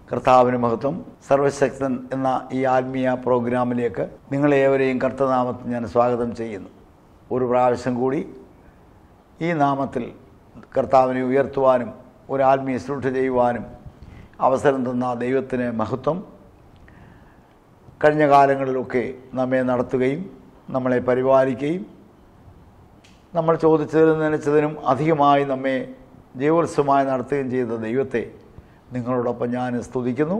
കർത്താവിന് മഹത്വം സർവശക്തൻ എന്ന ഈ ആത്മീയ പ്രോഗ്രാമിലേക്ക് നിങ്ങളേവരെയും കർത്തനാമത്തിൽ ഞാൻ സ്വാഗതം ചെയ്യുന്നു ഒരു പ്രാവശ്യം കൂടി ഈ നാമത്തിൽ കർത്താവിനെ ഉയർത്തുവാനും ഒരു ആത്മീയ ശുശ്രൂഷ ചെയ്യുവാനും അവസരം തന്ന ദൈവത്തിന് മഹത്വം കഴിഞ്ഞ കാലങ്ങളിലൊക്കെ നമ്മെ നടത്തുകയും നമ്മളെ പരിപാലിക്കുകയും നമ്മൾ ചോദിച്ചതിനും നനച്ചതിനും അധികമായി നമ്മെ ജീവോത്സവമായി നടത്തുകയും ചെയ്ത ദൈവത്തെ നിങ്ങളോടൊപ്പം ഞാൻ സ്തുതിക്കുന്നു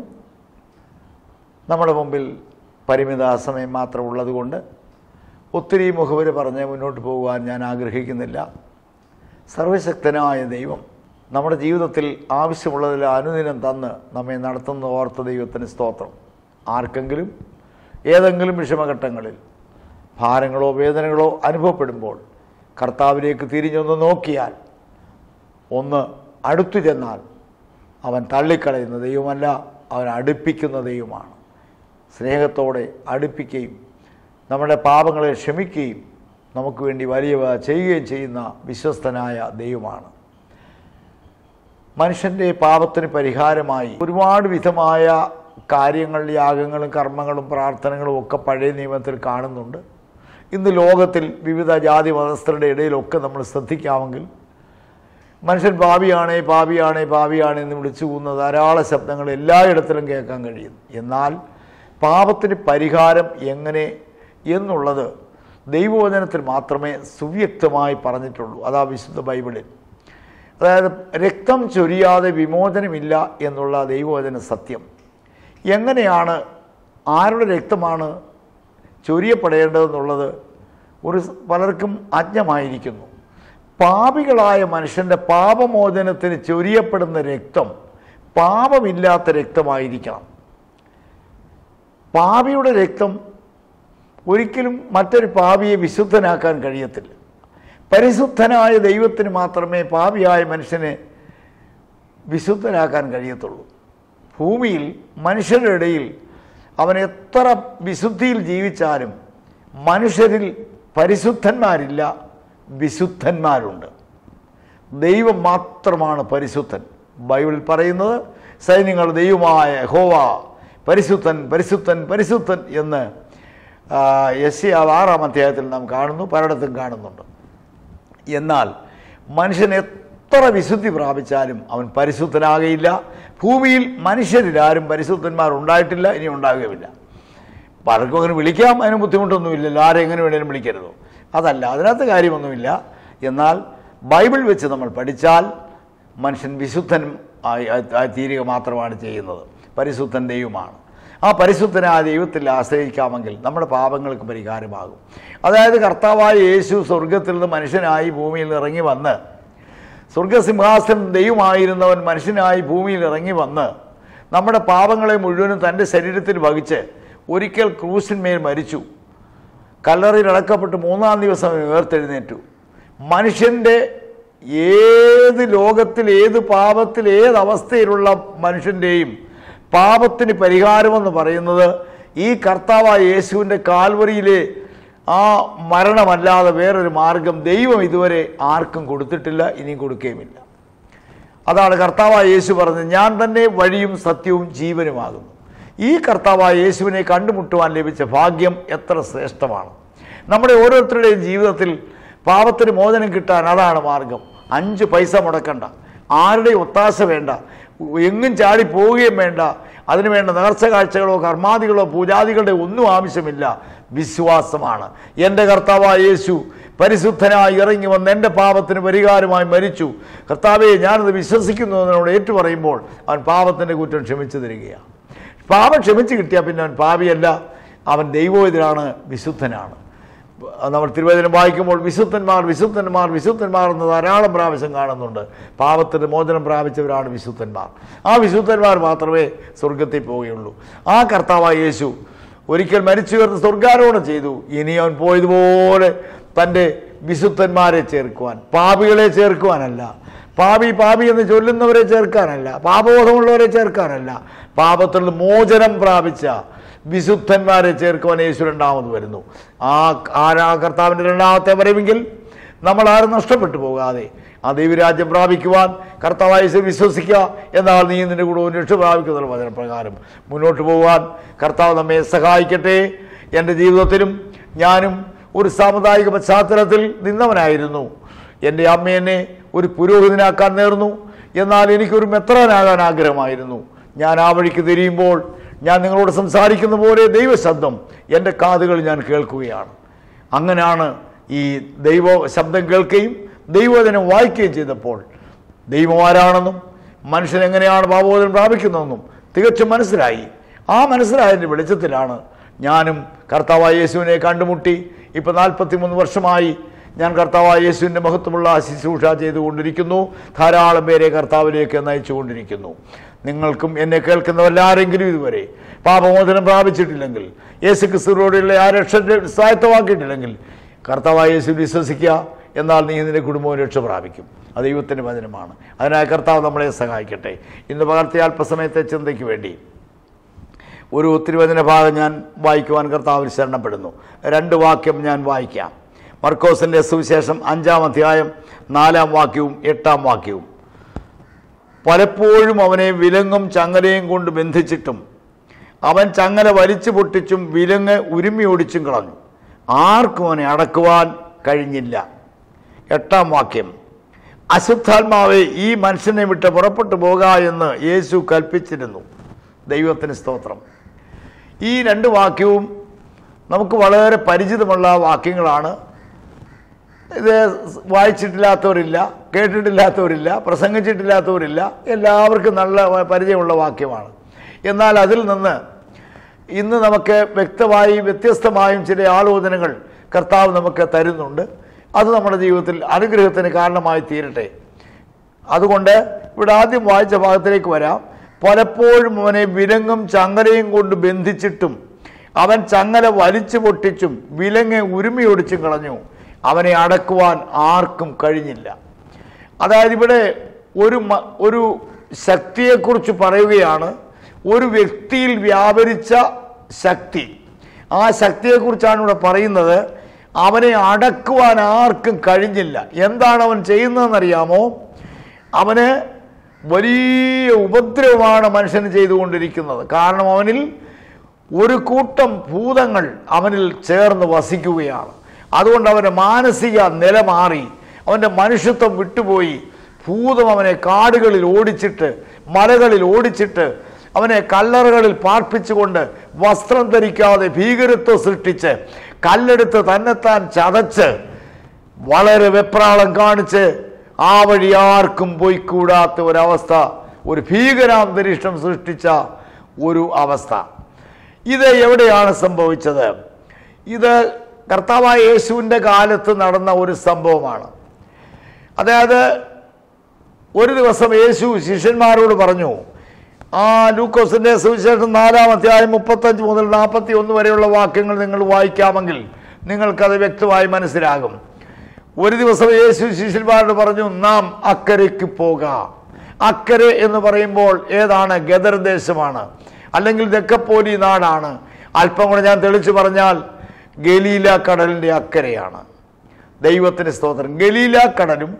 നമ്മുടെ മുമ്പിൽ പരിമിത സമയം മാത്രം ഉള്ളതുകൊണ്ട് ഒത്തിരി മുഖവര് പറഞ്ഞ് മുന്നോട്ട് പോകുവാൻ ഞാൻ ആഗ്രഹിക്കുന്നില്ല സർവശക്തനായ ദൈവം നമ്മുടെ ജീവിതത്തിൽ ആവശ്യമുള്ളതിൽ അനുദിനം തന്ന് നമ്മെ നടത്തുന്ന ഓർത്ത ദൈവത്തിന് സ്തോത്രം ആർക്കെങ്കിലും ഏതെങ്കിലും വിഷമഘട്ടങ്ങളിൽ ഭാരങ്ങളോ വേദനകളോ അനുഭവപ്പെടുമ്പോൾ കർത്താവിലേക്ക് തിരിഞ്ഞൊന്ന് നോക്കിയാൽ ഒന്ന് അടുത്തു ചെന്നാൽ അവൻ തള്ളിക്കളയുന്ന ദൈവമല്ല അവൻ അടുപ്പിക്കുന്ന ദൈവമാണ് സ്നേഹത്തോടെ അടുപ്പിക്കുകയും നമ്മുടെ പാപങ്ങളെ ക്ഷമിക്കുകയും നമുക്ക് വേണ്ടി വലിയവ ചെയ്യുകയും ചെയ്യുന്ന വിശ്വസ്തനായ ദൈവമാണ് മനുഷ്യൻ്റെ പാപത്തിന് പരിഹാരമായി ഒരുപാട് വിധമായ കാര്യങ്ങൾ യാഗങ്ങളും കർമ്മങ്ങളും പ്രാർത്ഥനകളും ഒക്കെ പഴയ നിയമത്തിൽ കാണുന്നുണ്ട് ഇന്ന് ലോകത്തിൽ വിവിധ ജാതി മതസ്ഥരുടെ ഇടയിലൊക്കെ നമ്മൾ ശ്രദ്ധിക്കാമെങ്കിൽ മനുഷ്യൻ പാപിയാണേ പാപിയാണേ പാപിയാണേ എന്ന് വിളിച്ചു പോകുന്ന ധാരാളം ശബ്ദങ്ങൾ എല്ലായിടത്തിലും കേൾക്കാൻ കഴിയും എന്നാൽ പാപത്തിന് പരിഹാരം എങ്ങനെ എന്നുള്ളത് ദൈവവചനത്തിൽ മാത്രമേ സുവ്യക്തമായി പറഞ്ഞിട്ടുള്ളൂ അതാ വിശുദ്ധ ബൈബിളിൽ അതായത് രക്തം ചൊരിയാതെ വിമോചനമില്ല എന്നുള്ള ദൈവവചന സത്യം എങ്ങനെയാണ് ആരുടെ രക്തമാണ് ചൊരിയപ്പെടേണ്ടതെന്നുള്ളത് ഒരു പലർക്കും അജ്ഞമായിരിക്കുന്നു പാപികളായ മനുഷ്യൻ്റെ പാപമോചനത്തിന് ചൊരിയപ്പെടുന്ന രക്തം പാപമില്ലാത്ത രക്തമായിരിക്കണം പാപിയുടെ രക്തം ഒരിക്കലും മറ്റൊരു പാപിയെ വിശുദ്ധനാക്കാൻ കഴിയത്തില്ല പരിശുദ്ധനായ ദൈവത്തിന് മാത്രമേ പാപിയായ മനുഷ്യനെ വിശുദ്ധനാക്കാൻ കഴിയത്തുള്ളൂ ഭൂമിയിൽ മനുഷ്യരുടെ ഇടയിൽ അവൻ എത്ര വിശുദ്ധിയിൽ ജീവിച്ചാലും മനുഷ്യരിൽ പരിശുദ്ധന്മാരില്ല വിശുദ്ധന്മാരുണ്ട് ദൈവം മാത്രമാണ് പരിശുദ്ധൻ ബൈബിളിൽ പറയുന്നത് സൈന്യങ്ങൾ ദൈവമായ ഹോവ പരിശുദ്ധൻ പരിശുദ്ധൻ പരിശുദ്ധൻ എന്ന് എസ് ആറാം അധ്യായത്തിൽ നാം കാണുന്നു പലയിടത്തും കാണുന്നുണ്ട് എന്നാൽ മനുഷ്യൻ എത്ര വിശുദ്ധി പ്രാപിച്ചാലും അവൻ പരിശുദ്ധനാകയില്ല ഭൂമിയിൽ മനുഷ്യരിലാരും പരിശുദ്ധന്മാർ ഉണ്ടായിട്ടില്ല ഇനി ഉണ്ടാകുകയുമില്ല പലർക്കും അങ്ങനെ വിളിക്കാം അതിന് ബുദ്ധിമുട്ടൊന്നുമില്ലല്ലോ ആരെ എങ്ങനെ വേണേലും വിളിക്കരുതോ അതല്ല അതിനകത്ത് കാര്യമൊന്നുമില്ല എന്നാൽ ബൈബിൾ വെച്ച് നമ്മൾ പഠിച്ചാൽ മനുഷ്യൻ വിശുദ്ധൻ ആയി ആയി തീരുക മാത്രമാണ് ചെയ്യുന്നത് പരിശുദ്ധൻ ദൈവമാണ് ആ പരിശുദ്ധനായ ദൈവത്തിൽ ആശ്രയിക്കാമെങ്കിൽ നമ്മുടെ പാപങ്ങൾക്ക് പരിഹാരമാകും അതായത് കർത്താവായ യേശു സ്വർഗത്തിൽ നിന്ന് മനുഷ്യനായി ഭൂമിയിൽ നിന്ന് ഇറങ്ങി വന്ന് സ്വർഗസിംഹാസനം ദൈവമായിരുന്നവൻ മനുഷ്യനായി ഭൂമിയിൽ ഇറങ്ങി വന്ന് നമ്മുടെ പാപങ്ങളെ മുഴുവനും തൻ്റെ ശരീരത്തിൽ വഹിച്ച് ഒരിക്കൽ ക്രൂസിന്മേൽ മരിച്ചു കല്ലറിയിൽ അടക്കപ്പെട്ട് മൂന്നാം ദിവസം ഉയർത്തെഴുന്നേറ്റു മനുഷ്യൻ്റെ ഏത് ലോകത്തിൽ ഏത് പാപത്തിൽ ഏത് അവസ്ഥയിലുള്ള മനുഷ്യൻ്റെയും പാപത്തിന് പരിഹാരമെന്ന് പറയുന്നത് ഈ കർത്താവായ യേശുവിൻ്റെ കാൽവറിയിലെ ആ മരണമല്ലാതെ വേറൊരു മാർഗം ദൈവം ഇതുവരെ ആർക്കും കൊടുത്തിട്ടില്ല ഇനിയും കൊടുക്കുകയുമില്ല അതാണ് കർത്താവായ യേശു പറഞ്ഞത് ഞാൻ തന്നെ വഴിയും സത്യവും ജീവനുമാകുന്നു ഈ കർത്താവായ യേശുവിനെ കണ്ടുമുട്ടുവാൻ ലഭിച്ച ഭാഗ്യം എത്ര ശ്രേഷ്ഠമാണ് നമ്മുടെ ഓരോരുത്തരുടെയും ജീവിതത്തിൽ പാപത്തിന് മോചനം കിട്ടാൻ അതാണ് മാർഗം അഞ്ച് പൈസ മുടക്കണ്ട ആരുടെയും ഒത്താശ വേണ്ട എങ്ങും ചാടി പോവുകയും വേണ്ട അതിനു വേണ്ട നേർച്ച കാഴ്ചകളോ കർമാദികളോ പൂജാദികളുടെ ഒന്നും ആവശ്യമില്ല വിശ്വാസമാണ് എൻ്റെ കർത്താവായ യേശു പരിശുദ്ധനായി ഇറങ്ങി വന്ന് എൻ്റെ പാപത്തിന് പരിഹാരമായി മരിച്ചു കർത്താവെ ഞാനത് വിശ്വസിക്കുന്നു എന്നോട് ഏറ്റുപറയുമ്പോൾ അവൻ പാപത്തിൻ്റെ കുറ്റം ക്ഷമിച്ചു തരികയാണ് പാപം ക്ഷമിച്ച് കിട്ടിയാൽ പിന്നെ അവൻ പാപിയല്ല അവൻ ദൈവോതിരാണ് വിശുദ്ധനാണ് നമ്മൾ തിരുവേദനം വായിക്കുമ്പോൾ വിശുദ്ധന്മാർ വിശുദ്ധന്മാർ വിശുദ്ധന്മാർ എന്ന് ധാരാളം പ്രാവശ്യം കാണുന്നുണ്ട് പാപത്തിന് മോചനം പ്രാപിച്ചവരാണ് വിശുദ്ധന്മാർ ആ വിശുദ്ധന്മാർ മാത്രമേ സ്വർഗത്തിൽ പോവുകയുള്ളൂ ആ കർത്താവായ യേശു ഒരിക്കൽ മരിച്ചു ഉയർന്ന് സ്വർഗാരോഹണം ചെയ്തു ഇനി അവൻ പോയതുപോലെ തൻ്റെ വിശുദ്ധന്മാരെ ചേർക്കുവാൻ പാപികളെ ചേർക്കുവാനല്ല പാപി പാപി എന്ന് ചൊല്ലുന്നവരെ ചേർക്കാനല്ല പാപബോധമുള്ളവരെ ചേർക്കാനല്ല പാപത്തിൽ നിന്ന് മോചനം പ്രാപിച്ച വിശുദ്ധന്മാരെ ചേർക്കുവാൻ യേശു രണ്ടാമത് വരുന്നു ആ ആരാ കർത്താവിൻ്റെ രണ്ടാമത്തെ വരവെങ്കിൽ നമ്മൾ ആരും നഷ്ടപ്പെട്ടു പോകാതെ ആ ദൈവരാജ്യം പ്രാപിക്കുവാൻ കർത്താവായ യേശു വിശ്വസിക്കുക എന്നാൽ നീ നിന്റെ കൂടെ രക്ഷ പ്രാപിക്കുന്ന വചനപ്രകാരം മുന്നോട്ട് പോകാൻ കർത്താവ് നമ്മെ സഹായിക്കട്ടെ എൻ്റെ ജീവിതത്തിലും ഞാനും ഒരു സാമുദായിക പശ്ചാത്തലത്തിൽ നിന്നവനായിരുന്നു എൻ്റെ അമ്മ എന്നെ ഒരു പുരോഹിതനാക്കാൻ നേർന്നു എന്നാൽ എനിക്കൊരു മെത്രാനാകാൻ ആഗ്രഹമായിരുന്നു ഞാൻ ആ വഴിക്ക് തിരിയുമ്പോൾ ഞാൻ നിങ്ങളോട് സംസാരിക്കുന്ന പോലെ ദൈവശബ്ദം എൻ്റെ കാതുകൾ ഞാൻ കേൾക്കുകയാണ് അങ്ങനെയാണ് ഈ ദൈവ ശബ്ദം കേൾക്കുകയും ദൈവവചനം വായിക്കുകയും ചെയ്തപ്പോൾ ദൈവം ആരാണെന്നും മനുഷ്യൻ എങ്ങനെയാണ് ഭാവബോധനം പ്രാപിക്കുന്നതെന്നും തികച്ചും മനസ്സിലായി ആ മനസ്സിലായതിൻ്റെ വെളിച്ചത്തിലാണ് ഞാനും കർത്താവായ യേശുവിനെ കണ്ടുമുട്ടി ഇപ്പം നാൽപ്പത്തിമൂന്ന് വർഷമായി ഞാൻ കർത്താവായ യേശുവിൻ്റെ മഹത്വമുള്ള ശുശ്രൂഷ ചെയ്തുകൊണ്ടിരിക്കുന്നു ധാരാളം പേരെ കർത്താവിലേക്ക് നയിച്ചുകൊണ്ടിരിക്കുന്നു നിങ്ങൾക്കും എന്നെ കേൾക്കുന്നവരെല്ലാരെങ്കിലും ഇതുവരെ പാപമോചനം പ്രാപിച്ചിട്ടില്ലെങ്കിൽ യേശു ക്രിസ്തുവിനോടുള്ള ആ രക്ഷ സ്വായത്തമാക്കിയിട്ടില്ലെങ്കിൽ കർത്താവായ യേശു വിശ്വസിക്കുക എന്നാൽ നീ നിന്റെ കുടുംബവും രക്ഷ പ്രാപിക്കും അത് ദൈവത്തിൻ്റെ വചനമാണ് അതിനായി കർത്താവ് നമ്മളെ സഹായിക്കട്ടെ ഇന്ന് പകർത്തിയ അല്പസമയത്തെ ചിന്തയ്ക്ക് വേണ്ടി ഒരു തിരുവചന ഭാഗം ഞാൻ വായിക്കുവാൻ കർത്താവിൽ ശരണപ്പെടുന്നു രണ്ട് വാക്യം ഞാൻ വായിക്കാം മർക്കോസിൻ്റെ സുവിശേഷം അഞ്ചാം അധ്യായം നാലാം വാക്യവും എട്ടാം വാക്യവും പലപ്പോഴും അവനെ വിലങ്ങും ചങ്ങലയും കൊണ്ട് ബന്ധിച്ചിട്ടും അവൻ ചങ്ങല വലിച്ചു പൊട്ടിച്ചും വിലങ്ങ് ഉരുമ്മി ഓടിച്ചും കളഞ്ഞു ആർക്കും അവനെ അടക്കുവാൻ കഴിഞ്ഞില്ല എട്ടാം വാക്യം അശുദ്ധാത്മാവെ ഈ മനുഷ്യനെ വിട്ട് പുറപ്പെട്ടു പോക എന്ന് യേശു കൽപ്പിച്ചിരുന്നു ദൈവത്തിന് സ്തോത്രം ഈ രണ്ട് വാക്യവും നമുക്ക് വളരെ പരിചിതമുള്ള വാക്യങ്ങളാണ് ഇത് വായിച്ചിട്ടില്ലാത്തവരില്ല കേട്ടിട്ടില്ലാത്തവരില്ല പ്രസംഗിച്ചിട്ടില്ലാത്തവരില്ല എല്ലാവർക്കും നല്ല പരിചയമുള്ള വാക്യമാണ് എന്നാൽ അതിൽ നിന്ന് ഇന്ന് നമുക്ക് വ്യക്തമായി വ്യത്യസ്തമായും ചില ആലോചനകൾ കർത്താവ് നമുക്ക് തരുന്നുണ്ട് അത് നമ്മുടെ ജീവിതത്തിൽ അനുഗ്രഹത്തിന് കാരണമായി തീരട്ടെ അതുകൊണ്ട് ഇവിടെ ആദ്യം വായിച്ച ഭാഗത്തിലേക്ക് വരാം പലപ്പോഴും അവനെ വിലങ്ങും ചങ്ങലയും കൊണ്ട് ബന്ധിച്ചിട്ടും അവൻ ചങ്ങല വലിച്ചു പൊട്ടിച്ചും വിലങ്ങ് ഉരുമിയൊടിച്ചും കളഞ്ഞു അവനെ അടക്കുവാൻ ആർക്കും കഴിഞ്ഞില്ല അതായത് ഇവിടെ ഒരു മ- ഒരു ശക്തിയെക്കുറിച്ച് പറയുകയാണ് ഒരു വ്യക്തിയിൽ വ്യാപരിച്ച ശക്തി ആ ശക്തിയെക്കുറിച്ചാണ് ഇവിടെ പറയുന്നത് അവനെ അടക്കുവാൻ ആർക്കും കഴിഞ്ഞില്ല എന്താണ് അവൻ ചെയ്യുന്നതെന്നറിയാമോ അവന് വലിയ ഉപദ്രവമാണ് മനുഷ്യന് ചെയ്തുകൊണ്ടിരിക്കുന്നത് കാരണം അവനിൽ ഒരു കൂട്ടം ഭൂതങ്ങൾ അവനിൽ ചേർന്ന് വസിക്കുകയാണ് അതുകൊണ്ട് അവൻ്റെ മാനസിക നില മാറി അവൻ്റെ മനുഷ്യത്വം വിട്ടുപോയി ഭൂതം അവനെ കാടുകളിൽ ഓടിച്ചിട്ട് മലകളിൽ ഓടിച്ചിട്ട് അവനെ കല്ലറകളിൽ പാർപ്പിച്ചുകൊണ്ട് വസ്ത്രം ധരിക്കാതെ ഭീകരത്വം സൃഷ്ടിച്ച് കല്ലെടുത്ത് തന്നെത്താൻ ചതച്ച് വളരെ വെപ്രാളം കാണിച്ച് ആ വഴി ആർക്കും പോയിക്കൂടാത്ത ഒരവസ്ഥ ഒരു ഭീകരാന്തരീക്ഷം സൃഷ്ടിച്ച ഒരു അവസ്ഥ ഇത് എവിടെയാണ് സംഭവിച്ചത് ഇത് കർത്താവായ യേശുവിൻ്റെ കാലത്ത് നടന്ന ഒരു സംഭവമാണ് അതായത് ഒരു ദിവസം യേശു ശിഷ്യന്മാരോട് പറഞ്ഞു ആ ലൂക്കോസിന്റെ സുവിശേഷം നാലാം അധ്യായം മുപ്പത്തഞ്ച് മുതൽ നാൽപ്പത്തി ഒന്ന് വരെയുള്ള വാക്യങ്ങൾ നിങ്ങൾ വായിക്കാമെങ്കിൽ നിങ്ങൾക്കത് വ്യക്തമായി മനസ്സിലാകും ഒരു ദിവസം യേശു ശിഷ്യന്മാരോട് പറഞ്ഞു നാം അക്കരയ്ക്ക് പോകാം അക്കരെ എന്ന് പറയുമ്പോൾ ഏതാണ് ഗദർ ദേശമാണ് അല്ലെങ്കിൽ ദക്കപ്പോലി നാടാണ് അല്പം കൂടെ ഞാൻ തെളിച്ചു പറഞ്ഞാൽ ഗലീല കടലിൻ്റെ അക്കരെയാണ് ദൈവത്തിന് സ്തോത്രം ഗലീല കടലും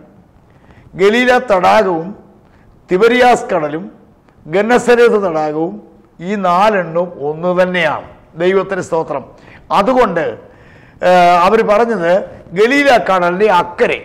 ഗലീല തടാകവും തിബരിയാസ് കടലും ഗന്നസരേത് തടാകവും ഈ നാലെണ്ണവും ഒന്ന് തന്നെയാണ് ദൈവത്തിന് സ്തോത്രം അതുകൊണ്ട് അവർ പറഞ്ഞത് ഗലീല കടലിൻ്റെ അക്കരെ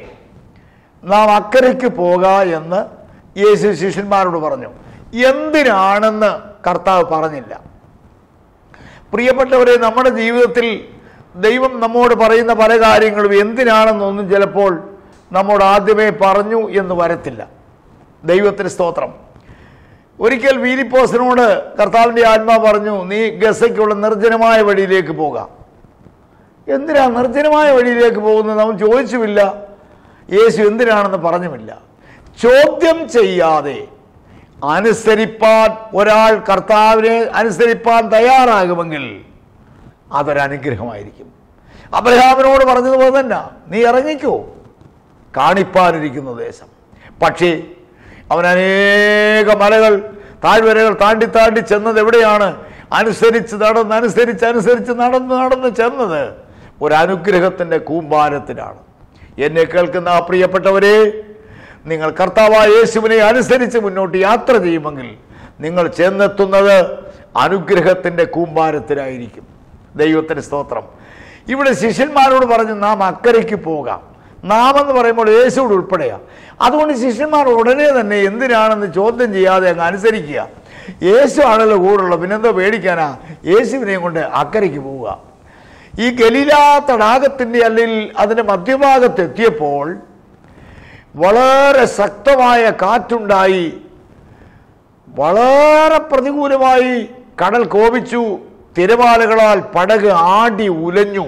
നാം അക്കരയ്ക്ക് പോക എന്ന് യേശു ശിഷ്യന്മാരോട് പറഞ്ഞു എന്തിനാണെന്ന് കർത്താവ് പറഞ്ഞില്ല പ്രിയപ്പെട്ടവരെ നമ്മുടെ ജീവിതത്തിൽ ദൈവം നമ്മോട് പറയുന്ന പല കാര്യങ്ങളും എന്തിനാണെന്നൊന്നും ചിലപ്പോൾ നമ്മോട് ആദ്യമേ പറഞ്ഞു എന്ന് വരത്തില്ല ദൈവത്തിന് സ്തോത്രം ഒരിക്കൽ വീലിപ്പോസിനോട് കർത്താവിൻ്റെ ആത്മാ പറഞ്ഞു നീ ഗസയ്ക്കുള്ള നിർജ്ജനമായ വഴിയിലേക്ക് പോകാം എന്തിനാ നിർജ്ജനമായ വഴിയിലേക്ക് പോകുന്നത് അവൻ ചോദിച്ചുമില്ല യേശു എന്തിനാണെന്ന് പറഞ്ഞുമില്ല ചോദ്യം ചെയ്യാതെ അനുസരിപ്പാൻ ഒരാൾ കർത്താവിനെ അനുസരിപ്പാൻ തയ്യാറാകുമെങ്കിൽ അതൊരനുഗ്രഹമായിരിക്കും അബ്രഹാമിനോട് പറഞ്ഞതുപോലെ തന്നെ നീ ഇറങ്ങിക്കോ കാണിപ്പാനിരിക്കുന്ന ദേശം പക്ഷേ അവൻ അനേക മലകൾ താഴ്വരകൾ താണ്ടി താണ്ടി ചെന്നത് എവിടെയാണ് അനുസരിച്ച് നടന്ന് അനുസരിച്ച് അനുസരിച്ച് നടന്ന് നടന്ന് ചെന്നത് ഒരു അനുഗ്രഹത്തിൻ്റെ കൂമ്പാരത്തിലാണ് എന്നെ കേൾക്കുന്ന ആ പ്രിയപ്പെട്ടവരെ നിങ്ങൾ കർത്താവായ യേശുവിനെ അനുസരിച്ച് മുന്നോട്ട് യാത്ര ചെയ്യുമെങ്കിൽ നിങ്ങൾ ചെന്നെത്തുന്നത് അനുഗ്രഹത്തിൻ്റെ കൂമ്പാരത്തിലായിരിക്കും ദൈവത്തിന് സ്തോത്രം ഇവിടെ ശിഷ്യന്മാരോട് പറഞ്ഞു നാം അക്കരയ്ക്ക് പോകാം നാം എന്ന് പറയുമ്പോൾ യേശുவோട് ഉൾപ്പെടെയാ അതുകൊണ്ട് ശിഷ്യന്മാർ ഉടനെ തന്നെ എന്തിനാണെന്ന് ചോദ്യം ചെയ്യാതെ അങ്ങ് അനുസരിക്കുക യേശു ആണല്ലോ കൂടുള്ള പിന്നെന്തോ പേടിക്കാനാ യേശുവിനെയും കൊണ്ട് അക്കരയ്ക്ക് പോവുക ഈ ഗലീലാ തടാകത്തിൻ്റെ അല്ലെങ്കിൽ അതിൻ്റെ മധ്യഭാഗത്ത് എത്തിയപ്പോൾ വളരെ ശക്തമായ കാറ്റുണ്ടായി വളരെ പ്രതികൂലമായി കടൽ കോപിച്ചു തിരമാലകളാൽ പടക് ആടി ഉലഞ്ഞു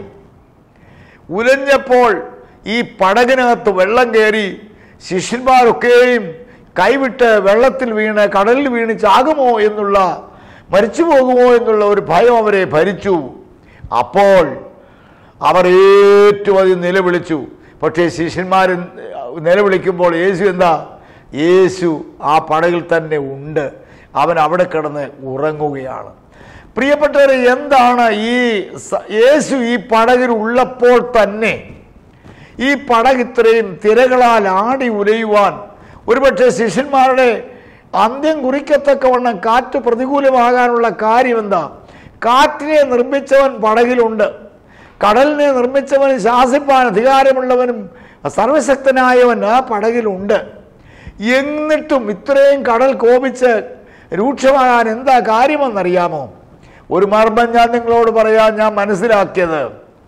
ഉലഞ്ഞപ്പോൾ ഈ പടകിനകത്ത് വെള്ളം കയറി ശിഷ്യന്മാരൊക്കെയും കൈവിട്ട് വെള്ളത്തിൽ വീണ് കടലിൽ വീണ് ചാകുമോ എന്നുള്ള മരിച്ചു പോകുമോ എന്നുള്ള ഒരു ഭയം അവരെ ഭരിച്ചു അപ്പോൾ അവർ ഏറ്റവും അധികം നിലവിളിച്ചു പക്ഷേ ശിഷ്യന്മാർ നിലവിളിക്കുമ്പോൾ യേശു എന്താ യേശു ആ പടകിൽ തന്നെ ഉണ്ട് അവൻ അവിടെ കിടന്ന് ഉറങ്ങുകയാണ് പ്രിയപ്പെട്ടവരെ എന്താണ് ഈ സ- യേശു ഈ പടകിൽ ഉള്ളപ്പോൾ തന്നെ ഈ പടക് ഇത്രയും തിരകളാൽ ആടി ഉലയുവാൻ ഒരുപക്ഷെ ശിഷ്യന്മാരുടെ അന്ത്യം കുറിക്കത്തക്കവണ്ണം കാറ്റ് പ്രതികൂലമാകാനുള്ള കാര്യം എന്താ കാറ്റിനെ നിർമ്മിച്ചവൻ പടകിലുണ്ട് കടലിനെ നിർമ്മിച്ചവൻ ശാസിപ്പാൻ അധികാരമുള്ളവനും സർവശക്തനായവൻ ആ പടകിലുണ്ട് എന്നിട്ടും ഇത്രയും കടൽ കോപിച്ച് രൂക്ഷമാകാൻ എന്താ കാര്യമെന്നറിയാമോ ഒരു മർമ്മം ഞാൻ നിങ്ങളോട് പറയാൻ ഞാൻ മനസ്സിലാക്കിയത്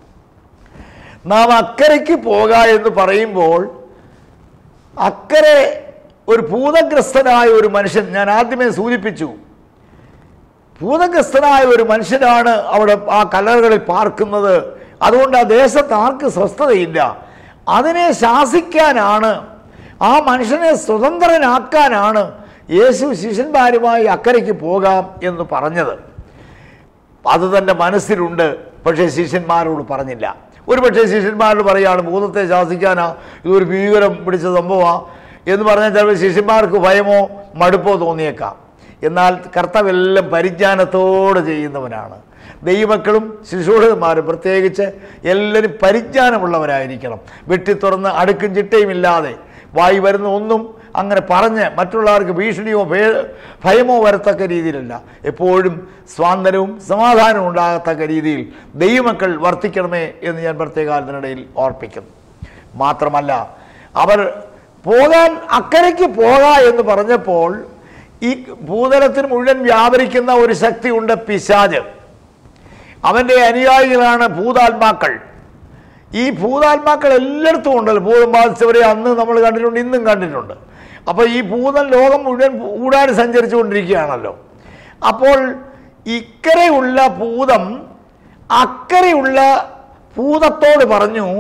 നാം അക്കരയ്ക്ക് പോക എന്ന് പറയുമ്പോൾ അക്കരെ ഒരു ഭൂതഗ്രസ്തനായ ഒരു മനുഷ്യൻ ഞാൻ ആദ്യമേ സൂചിപ്പിച്ചു ഭൂതഗ്രസ്തനായ ഒരു മനുഷ്യനാണ് അവിടെ ആ കല്ലറകളിൽ പാർക്കുന്നത് അതുകൊണ്ട് ആ ദേശത്ത് ആർക്ക് സ്വസ്ഥതയില്ല അതിനെ ശാസിക്കാനാണ് ആ മനുഷ്യനെ സ്വതന്ത്രനാക്കാനാണ് യേശു ശിഷ്യന്മാരുമായി അക്കരയ്ക്ക് പോകാം എന്ന് പറഞ്ഞത് അത് തൻ്റെ മനസ്സിലുണ്ട് പക്ഷേ ശിഷ്യന്മാരോട് പറഞ്ഞില്ല ഒരു പക്ഷേ ശിഷ്യന്മാരോട് പറയാണ് ഭൂതത്തെ ശാസിക്കാനാ ഇതൊരു ഭീകരം പിടിച്ച സംഭവമാ എന്ന് പറഞ്ഞാൽ ചിലപ്പോൾ ശിഷ്യന്മാർക്ക് ഭയമോ മടുപ്പോ തോന്നിയേക്കാം എന്നാൽ കർത്തവെല്ലാം പരിജ്ഞാനത്തോടെ ചെയ്യുന്നവനാണ് ദൈവമക്കളും ശിശുഹന്മാരും പ്രത്യേകിച്ച് എല്ലാവരും പരിജ്ഞാനമുള്ളവരായിരിക്കണം വെട്ടി തുറന്ന് അടുക്കും ചിട്ടയും ഇല്ലാതെ വായി വരുന്ന ഒന്നും അങ്ങനെ പറഞ്ഞ് മറ്റുള്ളവർക്ക് ഭീഷണിയോ ഭേ- ഭയമോ വരത്തക്ക രീതിയിലല്ല എപ്പോഴും സ്വാതന്ത്ര്യവും സമാധാനവും ഉണ്ടാകത്തക്ക രീതിയിൽ ദൈവമക്കൾ വർത്തിക്കണമേ എന്ന് ഞാൻ പ്രത്യേകാലത്തിനിടയിൽ ഓർപ്പിക്കുന്നു മാത്രമല്ല അവർ പോകാൻ അക്കരയ്ക്ക് പോക എന്ന് പറഞ്ഞപ്പോൾ ഈ ഭൂതലത്തിൽ മുഴുവൻ വ്യാപരിക്കുന്ന ഒരു ശക്തിയുണ്ട് പിശാജ് അവൻ്റെ അനുയായികളാണ് ഭൂതാത്മാക്കൾ ഈ ഭൂതാത്മാക്കൾ എല്ലായിടത്തും ഉണ്ടല്ലോ ഭൂതം ബാധിച്ചവരെ അന്ന് നമ്മൾ കണ്ടിട്ടുണ്ട് ഇന്നും കണ്ടിട്ടുണ്ട് അപ്പോൾ ഈ ഭൂതം ലോകം മുഴുവൻ ഊടാടി സഞ്ചരിച്ചുകൊണ്ടിരിക്കുകയാണല്ലോ അപ്പോൾ ഇക്കരെയുള്ള ഭൂതം അക്കരെയുള്ള ഭൂതത്തോട് പറഞ്ഞു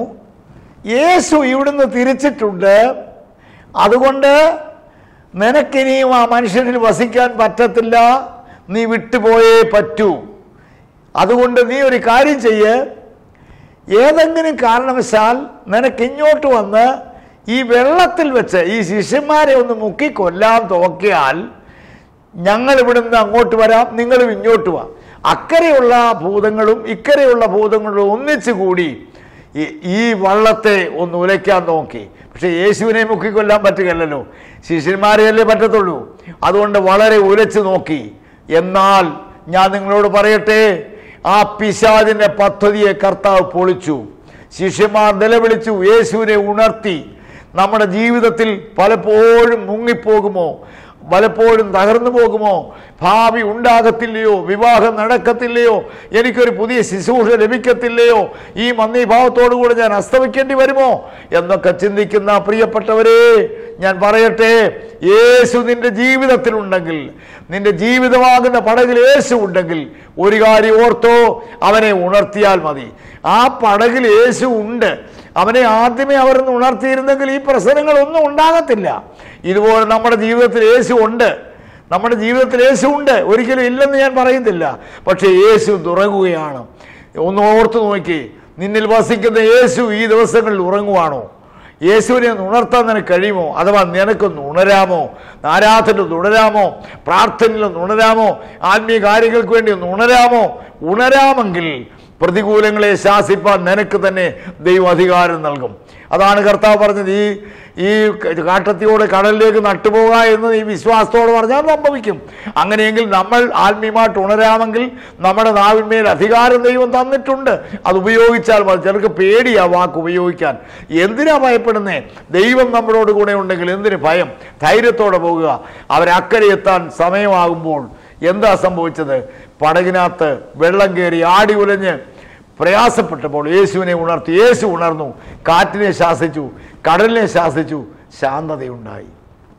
യേശു ഇവിടുന്ന് തിരിച്ചിട്ടുണ്ട് അതുകൊണ്ട് നിനക്കിനിയും ആ മനുഷ്യനിൽ വസിക്കാൻ പറ്റത്തില്ല നീ വിട്ടുപോയേ പറ്റൂ അതുകൊണ്ട് നീ ഒരു കാര്യം ചെയ്യ് ഏതെങ്കിലും കാരണവശാൽ നിനക്ക് ഇങ്ങോട്ട് വന്ന് ഈ വെള്ളത്തിൽ വെച്ച് ഈ ശിഷ്യന്മാരെ ഒന്ന് മുക്കി കൊല്ലാൻ തോക്കിയാൽ ഞങ്ങൾ ഇവിടുന്ന് അങ്ങോട്ട് വരാം നിങ്ങളും ഇങ്ങോട്ട് വാ അക്കരെയുള്ള ഭൂതങ്ങളും ഇക്കരെയുള്ള ഭൂതങ്ങളും ഒന്നിച്ചു കൂടി ഈ- ഈ വള്ളത്തെ ഒന്ന് ഉലയ്ക്കാൻ നോക്കി പക്ഷെ യേശുവിനെ മുക്കിക്കൊല്ലാൻ പറ്റുകയല്ലോ ശിഷ്യന്മാരെയല്ലേ പറ്റത്തുള്ളൂ അതുകൊണ്ട് വളരെ ഉലച്ചു നോക്കി എന്നാൽ ഞാൻ നിങ്ങളോട് പറയട്ടെ ആ പിശാദിന്റെ പദ്ധതിയെ കർത്താവ് പൊളിച്ചു ശിഷ്യന്മാർ നിലവിളിച്ചു യേശുവിനെ ഉണർത്തി നമ്മുടെ ജീവിതത്തിൽ പലപ്പോഴും മുങ്ങിപ്പോകുമോ പലപ്പോഴും തകർന്നു പോകുമോ ഭാവി ഉണ്ടാകത്തില്ലയോ വിവാഹം നടക്കത്തില്ലയോ എനിക്കൊരു പുതിയ ശുശ്രൂഷ ലഭിക്കത്തില്ലയോ ഈ മന്ദീഭാവത്തോടുകൂടി ഞാൻ അസ്തമിക്കേണ്ടി വരുമോ എന്നൊക്കെ ചിന്തിക്കുന്ന പ്രിയപ്പെട്ടവരെ ഞാൻ പറയട്ടെ യേശു നിന്റെ ജീവിതത്തിലുണ്ടെങ്കിൽ നിന്റെ ജീവിതമാകുന്ന പടകിൽ യേശു ഉണ്ടെങ്കിൽ ഒരു കാര്യം ഓർത്തോ അവനെ ഉണർത്തിയാൽ മതി ആ പടകിൽ യേശു ഉണ്ട് അവനെ ആദ്യമേ അവരൊന്ന് ഉണർത്തിയിരുന്നെങ്കിൽ ഈ പ്രശ്നങ്ങളൊന്നും ഉണ്ടാകത്തില്ല ഇതുപോലെ നമ്മുടെ ജീവിതത്തിൽ യേശു ഉണ്ട് നമ്മുടെ ജീവിതത്തിൽ യേശു ഉണ്ട് ഒരിക്കലും ഇല്ലെന്ന് ഞാൻ പറയുന്നില്ല പക്ഷേ യേശു തുറങ്ങുകയാണ് ഒന്ന് ഓർത്ത് നോക്കി നിന്നിൽ വസിക്കുന്ന യേശു ഈ ദിവസങ്ങളിൽ ഉറങ്ങുവാണോ യേശുവിനെ ഒന്ന് ഉണർത്താൻ നിനക്ക് കഴിയുമോ അഥവാ നിനക്കൊന്ന് ഉണരാമോ ആരാധന ഒന്ന് ഉണരാമോ പ്രാർത്ഥനയിൽ ഒന്ന് ഉണരാമോ ആത്മീയ കാര്യങ്ങൾക്ക് വേണ്ടി ഒന്ന് ഉണരാമോ ഉണരാമെങ്കിൽ പ്രതികൂലങ്ങളെ ശാസിപ്പാൻ നിനക്ക് തന്നെ ദൈവം അധികാരം നൽകും അതാണ് കർത്താവ് പറഞ്ഞത് ഈ ഈ കാട്ടത്തിയോട് കടലിലേക്ക് നട്ടുപോകുക എന്ന് ഈ വിശ്വാസത്തോട് പറഞ്ഞാൽ സംഭവിക്കും അങ്ങനെയെങ്കിൽ നമ്മൾ ആത്മീയമായിട്ട് ഉണരാമെങ്കിൽ നമ്മുടെ നാവിന്മേൽ അധികാരം ദൈവം തന്നിട്ടുണ്ട് അത് ഉപയോഗിച്ചാൽ മതി ചിലർക്ക് പേടിയാ വാക്ക് ഉപയോഗിക്കാൻ എന്തിനാ ഭയപ്പെടുന്നേ ദൈവം നമ്മളോട് കൂടെ ഉണ്ടെങ്കിൽ എന്തിന് ഭയം ധൈര്യത്തോടെ പോകുക അവരക്കരെ എത്താൻ സമയമാകുമ്പോൾ എന്താ സംഭവിച്ചത് പടകിനകത്ത് വെള്ളം കയറി ആടി ഉലഞ്ഞ് പ്രയാസപ്പെട്ടപ്പോൾ യേശുവിനെ ഉണർത്തി യേശു ഉണർന്നു കാറ്റിനെ ശാസിച്ചു കടലിനെ ശാസിച്ചു ശാന്തതയുണ്ടായി